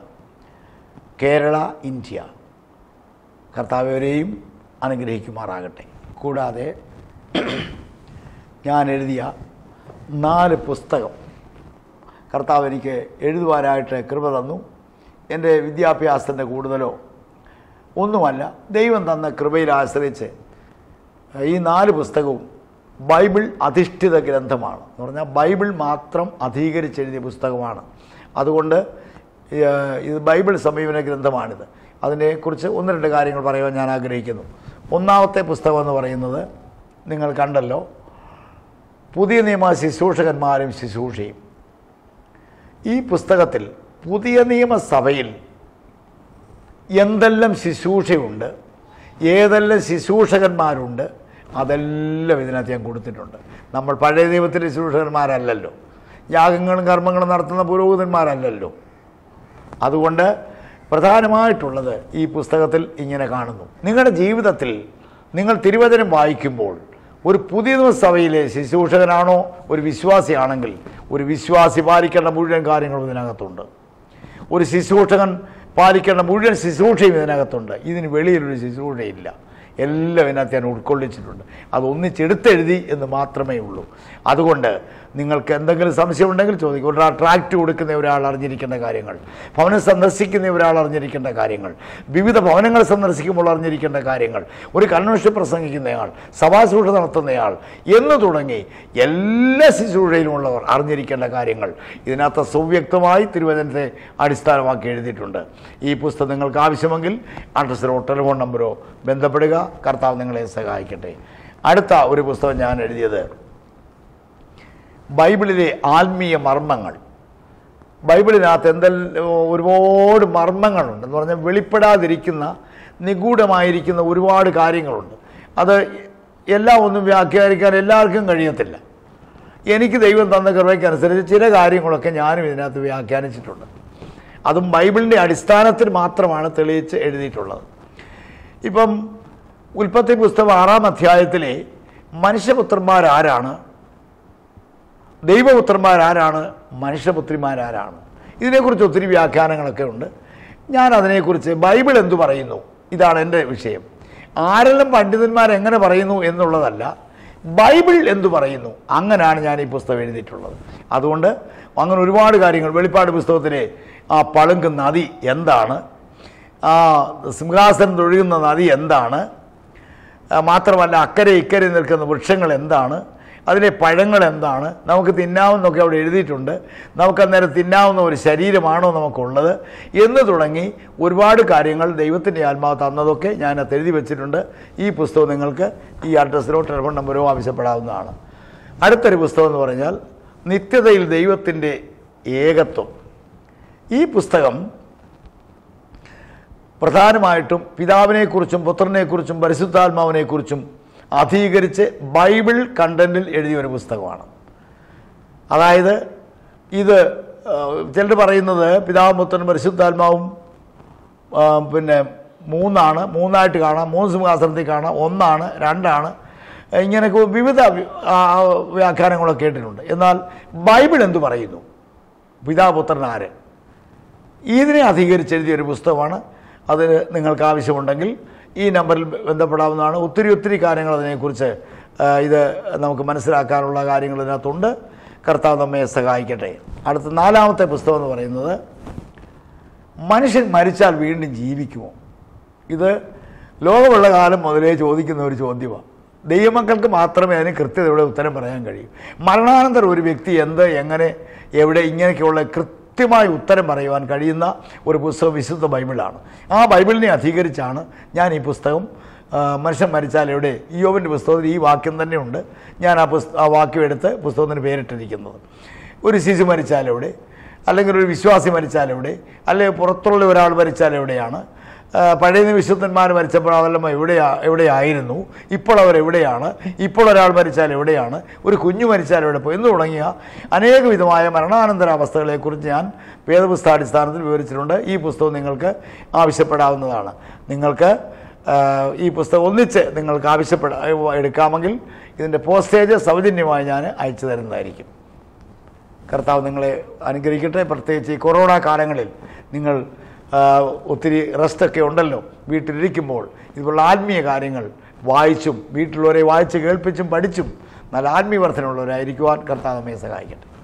കേരള ഇന്ത്യ കർത്താവരെയും അനുഗ്രഹിക്കുമാറാകട്ടെ കൂടാതെ ഞാൻ എഴുതിയ നാല് പുസ്തകം കർത്താവ് എനിക്ക് എഴുതുവാനായിട്ട് കൃപ തന്നു എൻ്റെ വിദ്യാഭ്യാസത്തിൻ്റെ കൂടുതലോ ഒന്നുമല്ല ദൈവം തന്ന കൃപയിൽ ആശ്രയിച്ച് ഈ നാല് പുസ്തകവും ബൈബിൾ അധിഷ്ഠിത ഗ്രന്ഥമാണ് എന്ന് പറഞ്ഞാൽ ബൈബിൾ മാത്രം അധീകരിച്ചെഴുതിയ പുസ്തകമാണ് അതുകൊണ്ട് ഏഹ്, ഇത് ബൈബിൾ സമീപന ഗ്രന്ഥമാണിത് അതിനെക്കുറിച്ച് ഒന്ന് രണ്ട് കാര്യങ്ങൾ പറയുവാൻ ഞാൻ ആഗ്രഹിക്കുന്നു ഒന്നാമത്തെ പുസ്തകം എന്ന് പറയുന്നത് നിങ്ങൾ കണ്ടല്ലോ പുതിയ നിയമ ശുശ്രൂഷകന്മാരും ശുശ്രൂഷയും ഈ പുസ്തകത്തിൽ പുതിയ നിയമസഭയിൽ എന്തെല്ലാം ശുശ്രൂഷയുണ്ട് ഏതെല്ലാം ശുശ്രൂഷകന്മാരുണ്ട് അതെല്ലാം ഇതിനകത്ത് ഞാൻ കൊടുത്തിട്ടുണ്ട് നമ്മൾ പഴയ ദൈവത്തിലെ ശുശ്രൂഷകന്മാരല്ലല്ലോ യാഗങ്ങളും കർമ്മങ്ങളും നടത്തുന്ന പുരോഹിതന്മാരല്ലല്ലോ അതുകൊണ്ട് പ്രധാനമായിട്ടുള്ളത് ഈ പുസ്തകത്തിൽ ഇങ്ങനെ കാണുന്നു നിങ്ങളുടെ ജീവിതത്തിൽ നിങ്ങൾ തിരുവചനം വായിക്കുമ്പോൾ ഒരു പുതിയ സഭയിലെ ശുശ്രൂഷകനാണോ ഒരു വിശ്വാസിയാണെങ്കിൽ ഒരു വിശ്വാസി പാലിക്കേണ്ട മുഴുവൻ കാര്യങ്ങളും ഇതിനകത്തുണ്ട് ഒരു ശുശ്രൂഷകൻ പാലിക്കേണ്ട മുഴുവൻ ശുശ്രൂഷയും ഇതിനകത്തുണ്ട് ഇതിന് വെളിയിലൊരു ശുശ്രൂഷയില്ല എല്ലാം ഇതിനകത്ത് ഞാൻ ഉൾക്കൊള്ളിച്ചിട്ടുണ്ട് അത് ഒന്നിച്ചെടുത്തെഴുതി എന്ന് മാത്രമേ ഉള്ളൂ അതുകൊണ്ട് നിങ്ങൾക്ക് എന്തെങ്കിലും സംശയമുണ്ടെങ്കിൽ ചോദിക്കും ഒരാൾ ട്രാക്റ്റ് കൊടുക്കുന്ന ഒരാൾ അറിഞ്ഞിരിക്കേണ്ട കാര്യങ്ങൾ ഭവനം സന്ദർശിക്കുന്ന ഒരാൾ അറിഞ്ഞിരിക്കേണ്ട കാര്യങ്ങൾ വിവിധ ഭവനങ്ങൾ സന്ദർശിക്കുമ്പോൾ അറിഞ്ഞിരിക്കേണ്ട കാര്യങ്ങൾ ഒരു കൺവെൻഷൻ പ്രസംഗിക്കുന്നയാൾ സഭാശുശ്രൂഷ നടത്തുന്നയാൾ എന്ന് തുടങ്ങി എല്ലാ ശുശ്രൂഷയിലുമുള്ളവർ അറിഞ്ഞിരിക്കേണ്ട കാര്യങ്ങൾ ഇതിനകത്ത് സുവ്യക്തമായി തിരുവചനത്തെ അടിസ്ഥാനമാക്കി എഴുതിയിട്ടുണ്ട് ഈ പുസ്തകം നിങ്ങൾക്ക് ആവശ്യമെങ്കിൽ അഡ്രസ്സിലോ ടെലിഫോൺ നമ്പറോ ബന്ധപ്പെടുക കർത്താവ് നിങ്ങളെ സഹായിക്കട്ടെ അടുത്ത ഒരു പുസ്തകം ഞാൻ എഴുതിയത് ബൈബിളിലെ ആത്മീയ മർമ്മങ്ങൾ ബൈബിളിനകത്ത് എന്തെല്ലാം ഒരുപാട് മർമ്മങ്ങളുണ്ട് എന്ന് പറഞ്ഞാൽ വെളിപ്പെടാതിരിക്കുന്ന നിഗൂഢമായിരിക്കുന്ന ഒരുപാട് കാര്യങ്ങളുണ്ട് അത് എല്ലാം ഒന്നും വ്യാഖ്യാനിക്കാൻ എല്ലാവർക്കും കഴിയത്തില്ല എനിക്ക് ദൈവം തന്ന കൃപയ്ക്കനുസരിച്ച് ചില കാര്യങ്ങളൊക്കെ ഞാനും ഇതിനകത്ത് വ്യാഖ്യാനിച്ചിട്ടുണ്ട് അതും ബൈബിളിൻ്റെ അടിസ്ഥാനത്തിൽ മാത്രമാണ് തെളിയിച്ച് എഴുതിയിട്ടുള്ളത് ഇപ്പം ഉൽപ്പത്തി പുസ്തകം ആറാം അധ്യായത്തിലെ മനുഷ്യപുത്രന്മാരാരാണ് ദൈവപുത്രന്മാരാരാണ് മനുഷ്യപുത്രിമാരാരാണ് ഇതിനെക്കുറിച്ച് ഒത്തിരി വ്യാഖ്യാനങ്ങളൊക്കെ ഉണ്ട് ഞാൻ അതിനെക്കുറിച്ച് ബൈബിൾ എന്തു പറയുന്നു ഇതാണ് എൻ്റെ വിഷയം ആരെല്ലാം പണ്ഡിതന്മാർ എങ്ങനെ പറയുന്നു എന്നുള്ളതല്ല ബൈബിൾ എന്തു പറയുന്നു അങ്ങനെയാണ് ഞാൻ ഈ പുസ്തകം എഴുതിയിട്ടുള്ളത് അതുകൊണ്ട് അങ്ങനെ ഒരുപാട് കാര്യങ്ങൾ വെളിപ്പാട് പുസ്തകത്തിലെ ആ പളുങ്ക് നദി എന്താണ് ആ സിംഹാസനം തൊഴുകുന്ന നദി എന്താണ് ആ, മാത്രമല്ല അക്കരെ ഇക്കരെ നിൽക്കുന്ന വൃക്ഷങ്ങൾ എന്താണ് അതിലെ പഴങ്ങൾ എന്താണ് നമുക്ക് തിന്നാവുന്നൊക്കെ അവിടെ എഴുതിയിട്ടുണ്ട് നമുക്ക് അന്നേരം തിന്നാവുന്ന ഒരു ശരീരമാണോ നമുക്കുള്ളത് എന്ന് തുടങ്ങി ഒരുപാട് കാര്യങ്ങൾ ദൈവത്തിൻ്റെ ആത്മാവ് തന്നതൊക്കെ ഞാൻ അത് എഴുതി വെച്ചിട്ടുണ്ട് ഈ പുസ്തകം നിങ്ങൾക്ക് ഈ അഡ്രസ്സിലോ ടെലിഫോൺ നമ്പറോ ആവശ്യപ്പെടാവുന്നതാണ് അടുത്തൊരു പുസ്തകം എന്ന് പറഞ്ഞാൽ നിത്യതയിൽ ദൈവത്തിൻ്റെ ഏകത്വം ഈ പുസ്തകം പ്രധാനമായിട്ടും പിതാവിനെക്കുറിച്ചും പുത്രനെക്കുറിച്ചും പരിശുദ്ധാത്മാവിനെക്കുറിച്ചും അധീകരിച്ച് ബൈബിൾ കണ്ടന്റിൽ എഴുതിയ ഒരു പുസ്തകമാണ് അതായത് ഇത് ചിലർ പറയുന്നത് പിതാവും പുത്രനും പരിശുദ്ധാത്മാവും ആ, പിന്നെ മൂന്നാണ് മൂന്നായിട്ട് കാണാം മൂന്ന് സിംഹാസനത്തിൽ കാണാം ഒന്നാണ് രണ്ടാണ് ഇങ്ങനെയൊക്കെ വിവിധ വി- ആ, വ്യാഖ്യാനങ്ങളൊക്കെ കേട്ടിട്ടുണ്ട് എന്നാൽ ബൈബിൾ എന്തു പറയുന്നു പിതാപുത്രൻ ആര് ഇതിനെ അധികരിച്ച് എഴുതിയ ഒരു പുസ്തകമാണ് അതിന് നിങ്ങൾക്ക് ആവശ്യമുണ്ടെങ്കിൽ ഈ നമ്പറിൽ ബന്ധപ്പെടാവുന്നതാണ് ഒത്തിരി ഒത്തിരി കാര്യങ്ങൾ അതിനെക്കുറിച്ച് ആ, ഇത് നമുക്ക് മനസ്സിലാക്കാനുള്ള കാര്യങ്ങൾ ഇതിനകത്തുണ്ട് കർത്താവ് നമ്മെ സഹായിക്കട്ടെ അടുത്ത നാലാമത്തെ പുസ്തകം എന്ന് പറയുന്നത് മനുഷ്യൻ മരിച്ചാൽ വീണ്ടും ജീവിക്കുമോ ഇത് ലോകമുള്ള കാലം മുതലേ ചോദിക്കുന്ന ഒരു ചോദ്യമാണ് ദൈവമക്കൾക്ക് മാത്രമേ അതിന് കൃത്യതയോടെ ഉത്തരം പറയാൻ കഴിയൂ മരണാനന്തരം ഒരു വ്യക്തി എന്ത് എങ്ങനെ എവിടെ ഇങ്ങനെയൊക്കെയുള്ള കൃത്യമായ ഉത്തരം പറയുവാൻ കഴിയുന്ന ഒരു പുസ്തകം വിശുദ്ധ ബൈബിളാണ് ആ ബൈബിളിനെ അധീകരിച്ചാണ് ഞാൻ ഈ പുസ്തകം ആ, മനുഷ്യൻ മരിച്ചാൽ എവിടെ ഈ യോബിൻ്റെ പുസ്തകത്തിൽ ഈ വാക്യം തന്നെയുണ്ട് ഞാൻ ആ പുസ്ത ആ വാക്യം എടുത്ത് പുസ്തകത്തിന് പേരിട്ടിരിക്കുന്നത് ഒരു ശിശു മരിച്ചാൽ എവിടെ അല്ലെങ്കിൽ ഒരു വിശ്വാസി മരിച്ചാൽ എവിടെ അല്ലെങ്കിൽ പുറത്തുള്ള ഒരാൾ മരിച്ചാൽ എവിടെയാണ് ആ, പഴയ വിശുദ്ധന്മാർ മരിച്ചപ്പോൾ അവരെല്ലാം എവിടെയാ എവിടെയായിരുന്നു ഇപ്പോൾ അവർ എവിടെയാണ് ഇപ്പോൾ ഒരാൾ മരിച്ചാൽ എവിടെയാണ് ഒരു കുഞ്ഞു മരിച്ചാൽ എവിടെ പോയി എന്ന് തുടങ്ങിയ അനേക വിധമായ മരണാനന്തര അവസ്ഥകളെക്കുറിച്ച് ഞാൻ വേദപുസ്തകാടിസ്ഥാനത്തിൽ വിവരിച്ചിട്ടുണ്ട് ഈ പുസ്തകം നിങ്ങൾക്ക് ആവശ്യപ്പെടാവുന്നതാണ് നിങ്ങൾക്ക് ആ, ഈ പുസ്തകം ഒന്നിച്ച് നിങ്ങൾക്ക് ആവശ്യപ്പെട എടുക്കാമെങ്കിൽ ഇതിൻ്റെ പോസ്റ്റേജ് സൗജന്യമായി ഞാൻ അയച്ചു തരുന്നതായിരിക്കും കർത്താവ് നിങ്ങളെ അനുഗ്രഹിക്കട്ടെ പ്രത്യേകിച്ച് ഈ കൊറോണ കാലങ്ങളിൽ നിങ്ങൾ ആ, ഒത്തിരി റെസ്റ്റൊക്കെ ഉണ്ടല്ലോ വീട്ടിലിരിക്കുമ്പോൾ ഇതുപോലുള്ള ആത്മീയ കാര്യങ്ങൾ വായിച്ചും വീട്ടിലുള്ളവരെ വായിച്ച് കേൾപ്പിച്ചും പഠിച്ചും നല്ല ആത്മീയ വർധനമുള്ളവരായിരിക്കുവാൻ കർത്താവ് നമ്മെ സഹായിക്കട്ടെ